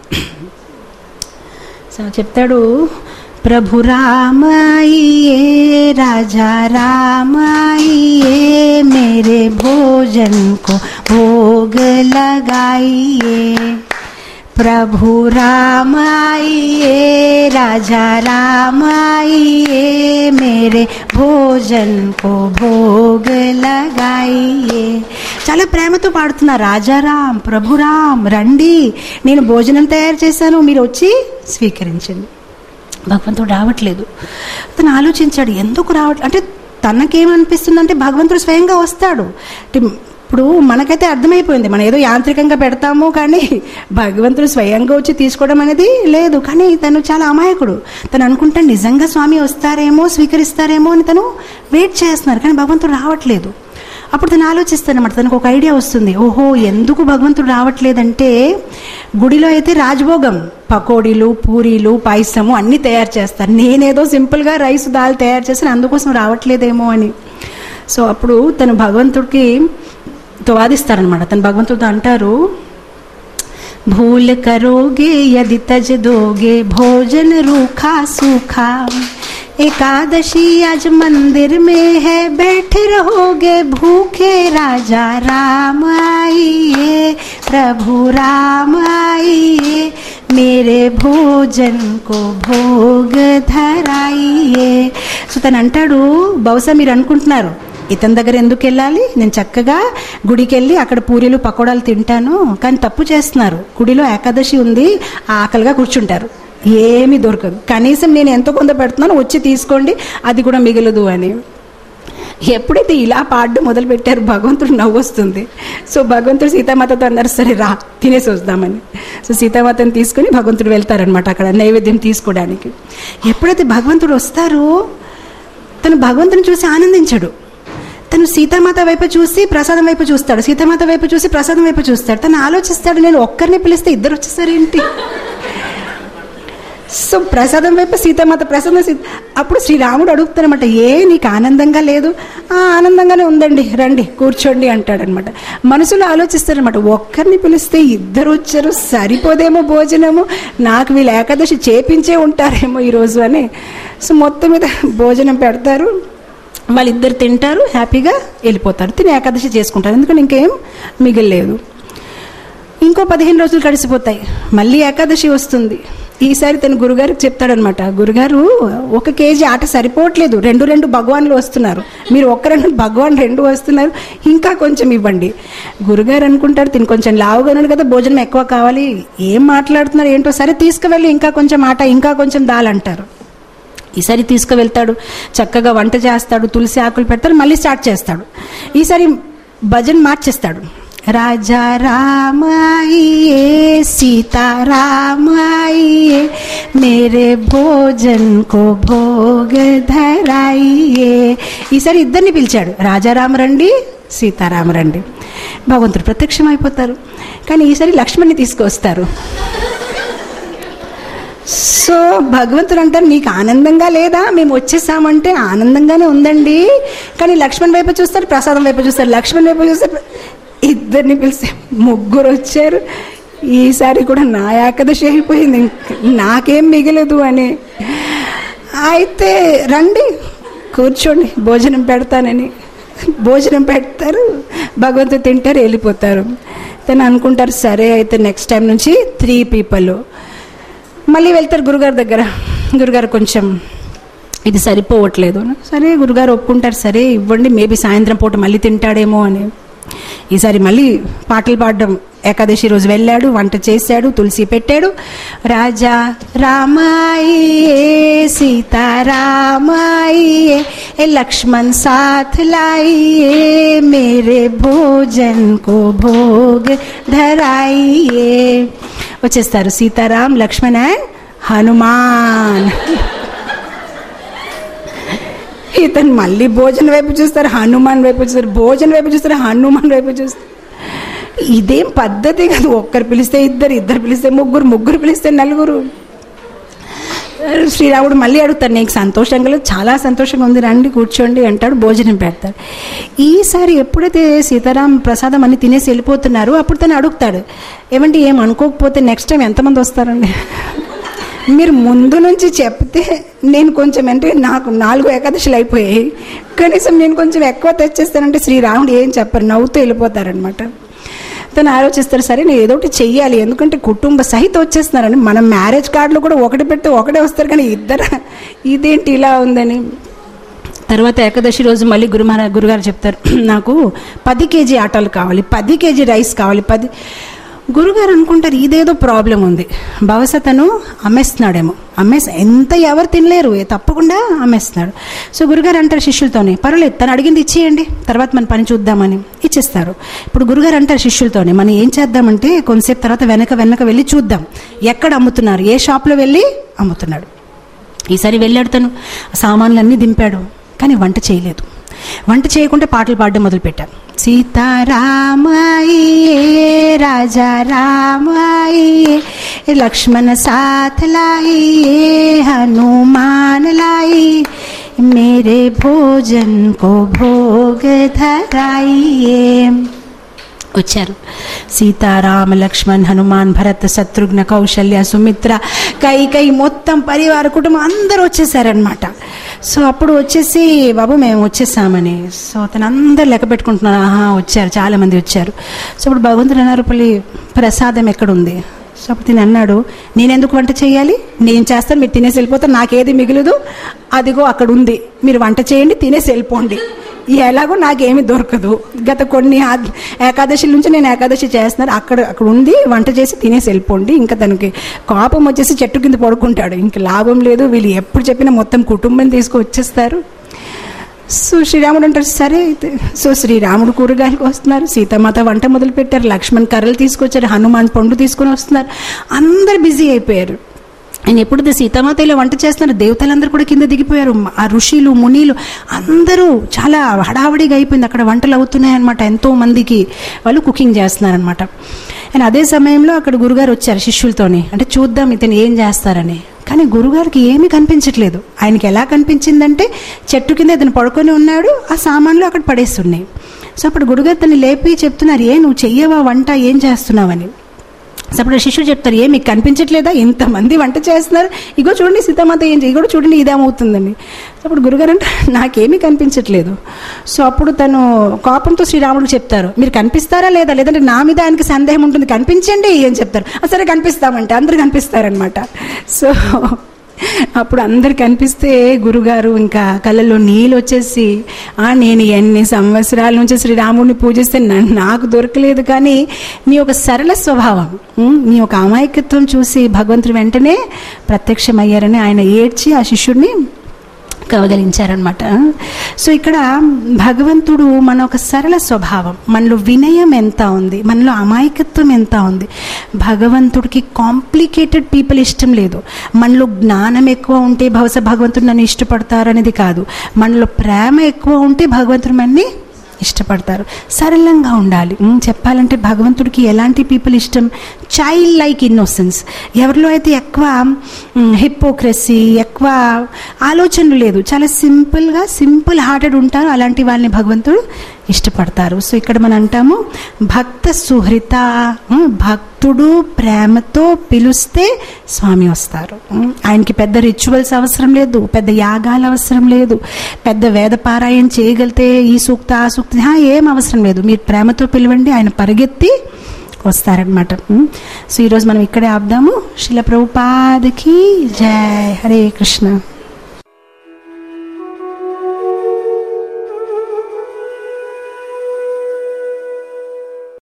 సో చెప్తాడు ప్రభు రామాయియే రాజా రామాయియే मेरे भोजन को भोग लगाइए प्रभु राम आइए राजा राम आइए मेरे భోజన్ కో భోగ్ లగాయియే చాలా ప్రేమతో పాడుతున్నా రాజారాం ప్రభురాం రండి నేను భోజనం తయారు చేశాను మీరు వచ్చి స్వీకరించండి భగవంతుడు రావట్లేదు తను ఆలోచించాడు ఎందుకు రావట్లేదు అంటే తనకేమనిపిస్తుందంటే భగవంతుడు స్వయంగా వస్తాడు అంటే ఇప్పుడు మనకైతే అర్థమైపోయింది మనం ఏదో యాంత్రికంగా పెడతాము కానీ భగవంతుడు స్వయంగా వచ్చి తీసుకోవడం అనేది లేదు కానీ తను చాలా అమాయకుడు తను అనుకుంటాడు నిజంగా స్వామి వస్తారేమో స్వీకరిస్తారేమో అని తను వెయిట్ చేస్తున్నారు కానీ భగవంతుడు రావట్లేదు అప్పుడు తను ఆలోచిస్తానమాట తనకు ఒక ఐడియా వస్తుంది ఓహో ఎందుకు భగవంతుడు రావట్లేదంటే గుడిలో అయితే రాజభోగం పకోడీలు పూరీలు పాయసము అన్నీ తయారు చేస్తారు నేనేదో సింపుల్గా రైస్ దాల్ తయారు చేస్తాను అందుకోసం రావట్లేదేమో అని సో అప్పుడు తను భగవంతుడికి తో వాదిస్తారనమాట తను భగవంతుడితో అంటారు भूल करोगे यदि तज दोगे भोजन रूखा सूखा एकादशी आज मंदिर में है बैठे रहोगे भूखे राजा राम आइए प्रभु राम आइए मेरे భోజన్ కో భోగ ధరాయియే సో తను అంటాడు బహుశా మీరు అనుకుంటున్నారు ఇతని దగ్గర ఎందుకు వెళ్ళాలి నేను చక్కగా గుడికి వెళ్ళి అక్కడ పూరీలు పకోడాలు తింటాను కానీ తప్పు చేస్తున్నారు గుడిలో ఏకాదశి ఉంది ఆకలిగా కూర్చుంటారు ఏమీ దొరకదు కనీసం నేను ఎంతో కొంత పెడుతున్నాను వచ్చి తీసుకోండి అది కూడా మిగలదు అని ఎప్పుడైతే ఇలా పాడడం మొదలు పెట్టారు భగవంతుడు నవ్వు వస్తుంది సో భగవంతుడు సీతామాతతో అన్నారు సరే రా తినేసి వద్దామని సో సీతామాతని తీసుకుని భగవంతుడు వెళ్తారనమాట అక్కడ నైవేద్యం తీసుకోవడానికి ఎప్పుడైతే భగవంతుడు వస్తారో తను భగవంతుని చూసి ఆనందించడు తను సీతామాత వైపు చూసి ప్రసాదం వైపు చూస్తాడు సీతామాత వైపు చూసి ప్రసాదం వైపు చూస్తాడు తను ఆలోచిస్తాడు నేను ఒక్కరిని పిలిస్తే ఇద్దరు వచ్చేసారేంటి సో ప్రసాదం వైపు సీతామాత ప్రసాదం సీ అప్పుడు శ్రీరాముడు అడుగుతారనమాట ఏ నీకు ఆనందంగా లేదు "ఆ, ఆనందంగానే ఉందండి రండి కూర్చోండి అంటాడనమాట మనసులో ఆలోచిస్తారనమాట ఒక్కరిని పిలిస్తే ఇద్దరు వచ్చారు సరిపోదేమో భోజనము నాకు వీళ్ళు ఏకాదశి చేపించే ఉంటారేమో ఈరోజు అని సో మొత్తం మీద భోజనం పెడతారు వాళ్ళిద్దరు తింటారు హ్యాపీగా వెళ్ళిపోతారు తిని ఏకాదశి చేసుకుంటారు ఎందుకంటే ఇంకేం మిగిలిలేదు ఇంకో పదిహేను రోజులు గడిచిపోతాయి మళ్ళీ ఏకాదశి వస్తుంది ఈసారి తన గురుగారికి చెప్తాడనమాట గురుగారు ఒక కేజీ ఆట సరిపోవట్లేదు రెండు రెండు భగవాన్లు వస్తున్నారు మీరు ఒక్క రెండు భగవాన్ రెండు వస్తున్నారు ఇంకా కొంచెం ఇవ్వండి గురుగారు అనుకుంటారు తిని కొంచెం లావుగా ఉన్నాడు కదా భోజనం ఎక్కువ కావాలి ఏం మాట్లాడుతున్నారు ఏంటో సరే తీసుకువెళ్ళి ఇంకా కొంచెం ఆట ఇంకా కొంచెం దాలంటారు ఈసారి తీసుకువెళ్తాడు చక్కగా వంట చేస్తాడు తులసి ఆకులు పెడతాడు మళ్ళీ స్టార్ట్ చేస్తాడు ఈసారి భజన్ మార్చేస్తాడు రాజా రామాయియే సీతా రామాయియే మేరే భోజన్ కో భోగ ధరాయియే ఈసారి ఇద్దరిని పిలిచాడు రాజారామ రండి సీతారామ రండి భగవంతుడు ప్రత్యక్షం అయిపోతారు కానీ ఈసారి లక్ష్మణ్ని తీసుకొస్తారు సో భగవంతుడు అంటారు నీకు ఆనందంగా లేదా మేము వచ్చేసామంటే ఆనందంగానే ఉందండి కానీ లక్ష్మణ్ వైపు చూస్తారు ప్రసాదం వైపు చూస్తారు లక్ష్మణ్ వైపు చూస్తారు ఇద్దరిని పిలిస్తే ముగ్గురు వచ్చారు ఈసారి కూడా నా ఏకాదశి అయిపోయింది ఇంక నాకేం మిగలదు అని అయితే రండి కూర్చోండి భోజనం పెడతానని భోజనం పెడతారు భగవంతుడు తింటారు వెళ్ళిపోతారు తను అనుకుంటారు సరే అయితే నెక్స్ట్ టైం నుంచి త్రీ పీపుల్ మళ్ళీ వెళ్తారు గురుగారి దగ్గర గురుగారు కొంచెం ఇది సరిపోవట్లేదు సరే గురుగారు ఒప్పుకుంటారు సరే ఇవ్వండి మేబీ సాయంత్రం పూట మళ్ళీ తింటాడేమో అని ఈసారి మళ్ళీ పాటలు పాడడం ఏకాదశి రోజు వెళ్ళాడు వంట చేశాడు తులసి పెట్టాడు రాజా రామాయే సీతా రామాయే ఏ లక్ష్మణ్ సాథ్ లాइए मेरे భోజన్ కో భోగ్ ధరాయియే వచ్చేస్తారు సీతారాం లక్ష్మణ్ అండ్ హనుమాన్ ఇతను మళ్ళీ భోజనం వైపు చూస్తారు హనుమాన్ వైపు చూస్తారు భోజనం వైపు చూస్తారు హనుమాన్ వైపు చూస్తారు ఇదేం పద్ధతి కాదు ఒక్కరు పిలిస్తే ఇద్దరు ఇద్దరు పిలిస్తే ముగ్గురు ముగ్గురు పిలిస్తే నలుగురు శ్రీరాముడు మళ్ళీ అడుగుతాడు నీకు సంతోషంగా లేదు చాలా సంతోషంగా ఉంది రండి కూర్చోండి అంటాడు భోజనం పెడతాడు ఈసారి ఎప్పుడైతే సీతారాం ప్రసాదం అన్ని తినేసి వెళ్ళిపోతున్నారు అప్పుడు తను అడుగుతాడు ఏమంటే ఏం అనుకోకపోతే నెక్స్ట్ టైం ఎంతమంది వస్తారండి మీరు ముందు నుంచి చెప్తే నేను కొంచెం అంటే నాకు నాలుగు ఏకాదశులు అయిపోయాయి కనీసం నేను కొంచెం ఎక్కువ తెచ్చేస్తానంటే శ్రీరాముడు ఏం చెప్పరు నవ్వుతూ వెళ్ళిపోతారనమాట తను ఆలోచిస్తారు సరే నేను ఏదో ఒకటి చెయ్యాలి ఎందుకంటే కుటుంబ సహిత వచ్చేస్తున్నారని మనం మ్యారేజ్ కార్డులో కూడా ఒకటి పెడితే ఒకటే వస్తారు కానీ ఇద్దరు ఇదేంటి ఇలా ఉందని తర్వాత ఏకాదశి రోజు మళ్ళీ గురుమహారా గురుగారు చెప్తారు నాకు పది కేజీ ఆటలు కావాలి పది కేజీ రైస్ కావాలి పది గురుగారు అనుకుంటారు ఇదేదో ప్రాబ్లం ఉంది బహుశా తను అమ్మేస్తున్నాడేమో అమ్మేసి ఎంత ఎవరు తినలేరు ఏ తప్పకుండా అమ్మేస్తున్నాడు సో గురుగారు అంటారు శిష్యులతోనే పర్వాలేదు తను అడిగింది ఇచ్చేయండి తర్వాత మన పని చూద్దామని ఇచ్చేస్తారు ఇప్పుడు గురుగారు అంటారు శిష్యులతోనే మనం ఏం చేద్దామంటే కొంతసేపు తర్వాత వెనక వెనక వెళ్ళి చూద్దాం ఎక్కడ అమ్ముతున్నారు ఏ షాప్లో వెళ్ళి అమ్ముతున్నాడు ఈసారి వెళ్ళాడు తను సామాన్లన్నీ దింపాడు కానీ వంట చేయలేదు వంట చేయకుంటే పాటలు పాడడం మొదలుపెట్టాను సీతారామాయి రాజా రామాయి లక్ష్మణ సాథ్ लाई हनुमान लाई मेरे भोजन को भोग धराइए వచ్చారు సీతారామ లక్ష్మణ్ హనుమాన్ భరత్ శత్రుఘ్న కౌశల్య సుమిత్ర కై కై మొత్తం పరివార కుటుంబం అందరూ వచ్చేసారనమాట సో అప్పుడు వచ్చేసి బాబు మేము వచ్చేసామని సో అతను అందరు లెక్క పెట్టుకుంటున్నారు ఆహా వచ్చారు చాలా మంది వచ్చారు సో అప్పుడు భగవంతుడు అన్నారు పల్లి ప్రసాదం ఎక్కడుంది సో అప్పుడు తిని అన్నాడు నేనెందుకు వంట చేయాలి నేను చేస్తాను మీరు తినేసి వెళ్ళిపోతారు నాకేది మిగులదు అదిగో అక్కడ ఉంది మీరు వంట చేయండి తినేసి వెళ్ళిపోండి ఎలాగో నాకేమీ దొరకదు గత కొన్ని ఆ- ఏకాదశి నుంచి నేను ఏకాదశి చేస్తున్నాను అక్కడ అక్కడ ఉంది వంట చేసి తినేసి వెళ్ళిపోండి ఇంకా తనకి కోపం వచ్చేసి చెట్టు కింద పడుకుంటాడు ఇంకా లాభం లేదు వీళ్ళు ఎప్పుడు చెప్పినా మొత్తం కుటుంబం తీసుకొచ్చేస్తారు సో శ్రీరాముడు అంటారు సరే అయితే సో శ్రీరాముడు కూరగాయలకు వస్తున్నారు సీతామాత వంట మొదలు పెట్టారు లక్ష్మణ్ కర్రలు తీసుకొచ్చారు హనుమాన్ పండు తీసుకొని వస్తున్నారు అందరు బిజీ అయిపోయారు ఆయన ఎప్పుడైతే సీతామాత ఇలా వంట చేస్తున్నారు దేవతలందరూ కూడా కింద దిగిపోయారు ఆ ఋషులు మునీలు అందరూ చాలా హడావడిగా అయిపోయింది అక్కడ వంటలు అవుతున్నాయన్నమాట ఎంతో మందికి వాళ్ళు కుకింగ్ చేస్తున్నారనమాట అండ్ అదే సమయంలో అక్కడ గురుగారు వచ్చారు శిష్యులతోని అంటే చూద్దాం ఇతను ఏం చేస్తారని కానీ గురుగారికి ఏమీ కనిపించట్లేదు ఆయనకి ఎలా కనిపించిందంటే చెట్టు కింద ఇతను పడుకొని ఉన్నాడు ఆ సామాన్లు అక్కడ పడేస్తున్నాయి సో అప్పుడు గురుగారు తను లేపి చెప్తున్నారు ఏ నువ్వు చెయ్యవా వంట ఏం చేస్తున్నావని సో అప్పుడు శిష్యుడు చెప్తారు ఏ మీకు కనిపించట్లేదా ఇంతమంది వంట చేస్తున్నారు ఇగో చూడండి సీతామాత ఏం చేయి కూడా చూడండి ఇదేమవుతుందని సో అప్పుడు గురుగారు అంటే నాకేమీ కనిపించట్లేదు సో అప్పుడు తను కోపంతో శ్రీరాముడు చెప్తారు మీరు కనిపిస్తారా లేదా లేదంటే నా మీద ఆయనకి సందేహం ఉంటుంది కనిపించండి అని చెప్తారు "ఆ, సరే కనిపిస్తామంటే అందరు కనిపిస్తారనమాట సో అప్పుడు అందరు కనిపిస్తే గురుగారు ఇంకా కళ్ళల్లో నీళ్ళు వచ్చేసి "ఆ, నేను ఎన్ని సంవత్సరాల నుంచి శ్రీరాముడిని పూజిస్తే నన్ను నాకు దొరకలేదు కానీ నీ ఒక సరళ స్వభావం ఉమ్, నీ ఒక అమాయకత్వం చూసి భగవంతుడు వెంటనే ప్రత్యక్షమయ్యారని ఆయన ఏడ్చి ఆ శిష్యుడిని కవగలించారనమాట సో ఇక్కడ భగవంతుడు మన ఒక సరళ స్వభావం మనలో వినయం ఎంత ఉంది మనలో అమాయకత్వం ఎంత ఉంది భగవంతుడికి కాంప్లికేటెడ్ పీపుల్ ఇష్టం లేదు మనలో జ్ఞానం ఎక్కువ ఉంటే బహుశా భగవంతుడు నన్ను ఇష్టపడతారు అనేది కాదు మనలో ప్రేమ ఎక్కువ ఉంటే భగవంతుడు మనని ఇష్టపడతారు సరళంగా ఉండాలి ఉమ్, చెప్పాలంటే భగవంతుడికి ఎలాంటి పీపుల్ ఇష్టం చైల్డ్ లైక్ ఇన్నోసెన్స్ ఎవరిలో అయితే ఎక్కువ హిపోక్రసీ ఎక్కువ ఆలోచనలు లేదు చాలా సింపుల్గా సింపుల్ హార్టెడ్ ఉంటారు అలాంటి వాళ్ళని భగవంతుడు ఇష్టపడతారు సో ఇక్కడ మనం అంటాము భక్త సుహృత ఉమ్, భక్తుడు ప్రేమతో పిలుస్తే స్వామి వస్తారు ఉమ్, ఆయనకి పెద్ద రిచువల్స్ అవసరం లేదు పెద్ద యాగాలు అవసరం లేదు పెద్ద వేద పారాయణ చేయగలితే ఈ సూక్త ఆ సూక్త హా, ఏం అవసరం లేదు మీరు ప్రేమతో పిలవండి ఆయన పరిగెత్తి వస్తారనమాట సో ఈరోజు మనం ఇక్కడే ఆపుదాము శిల ప్రభుపాదకి జయ హరే కృష్ణ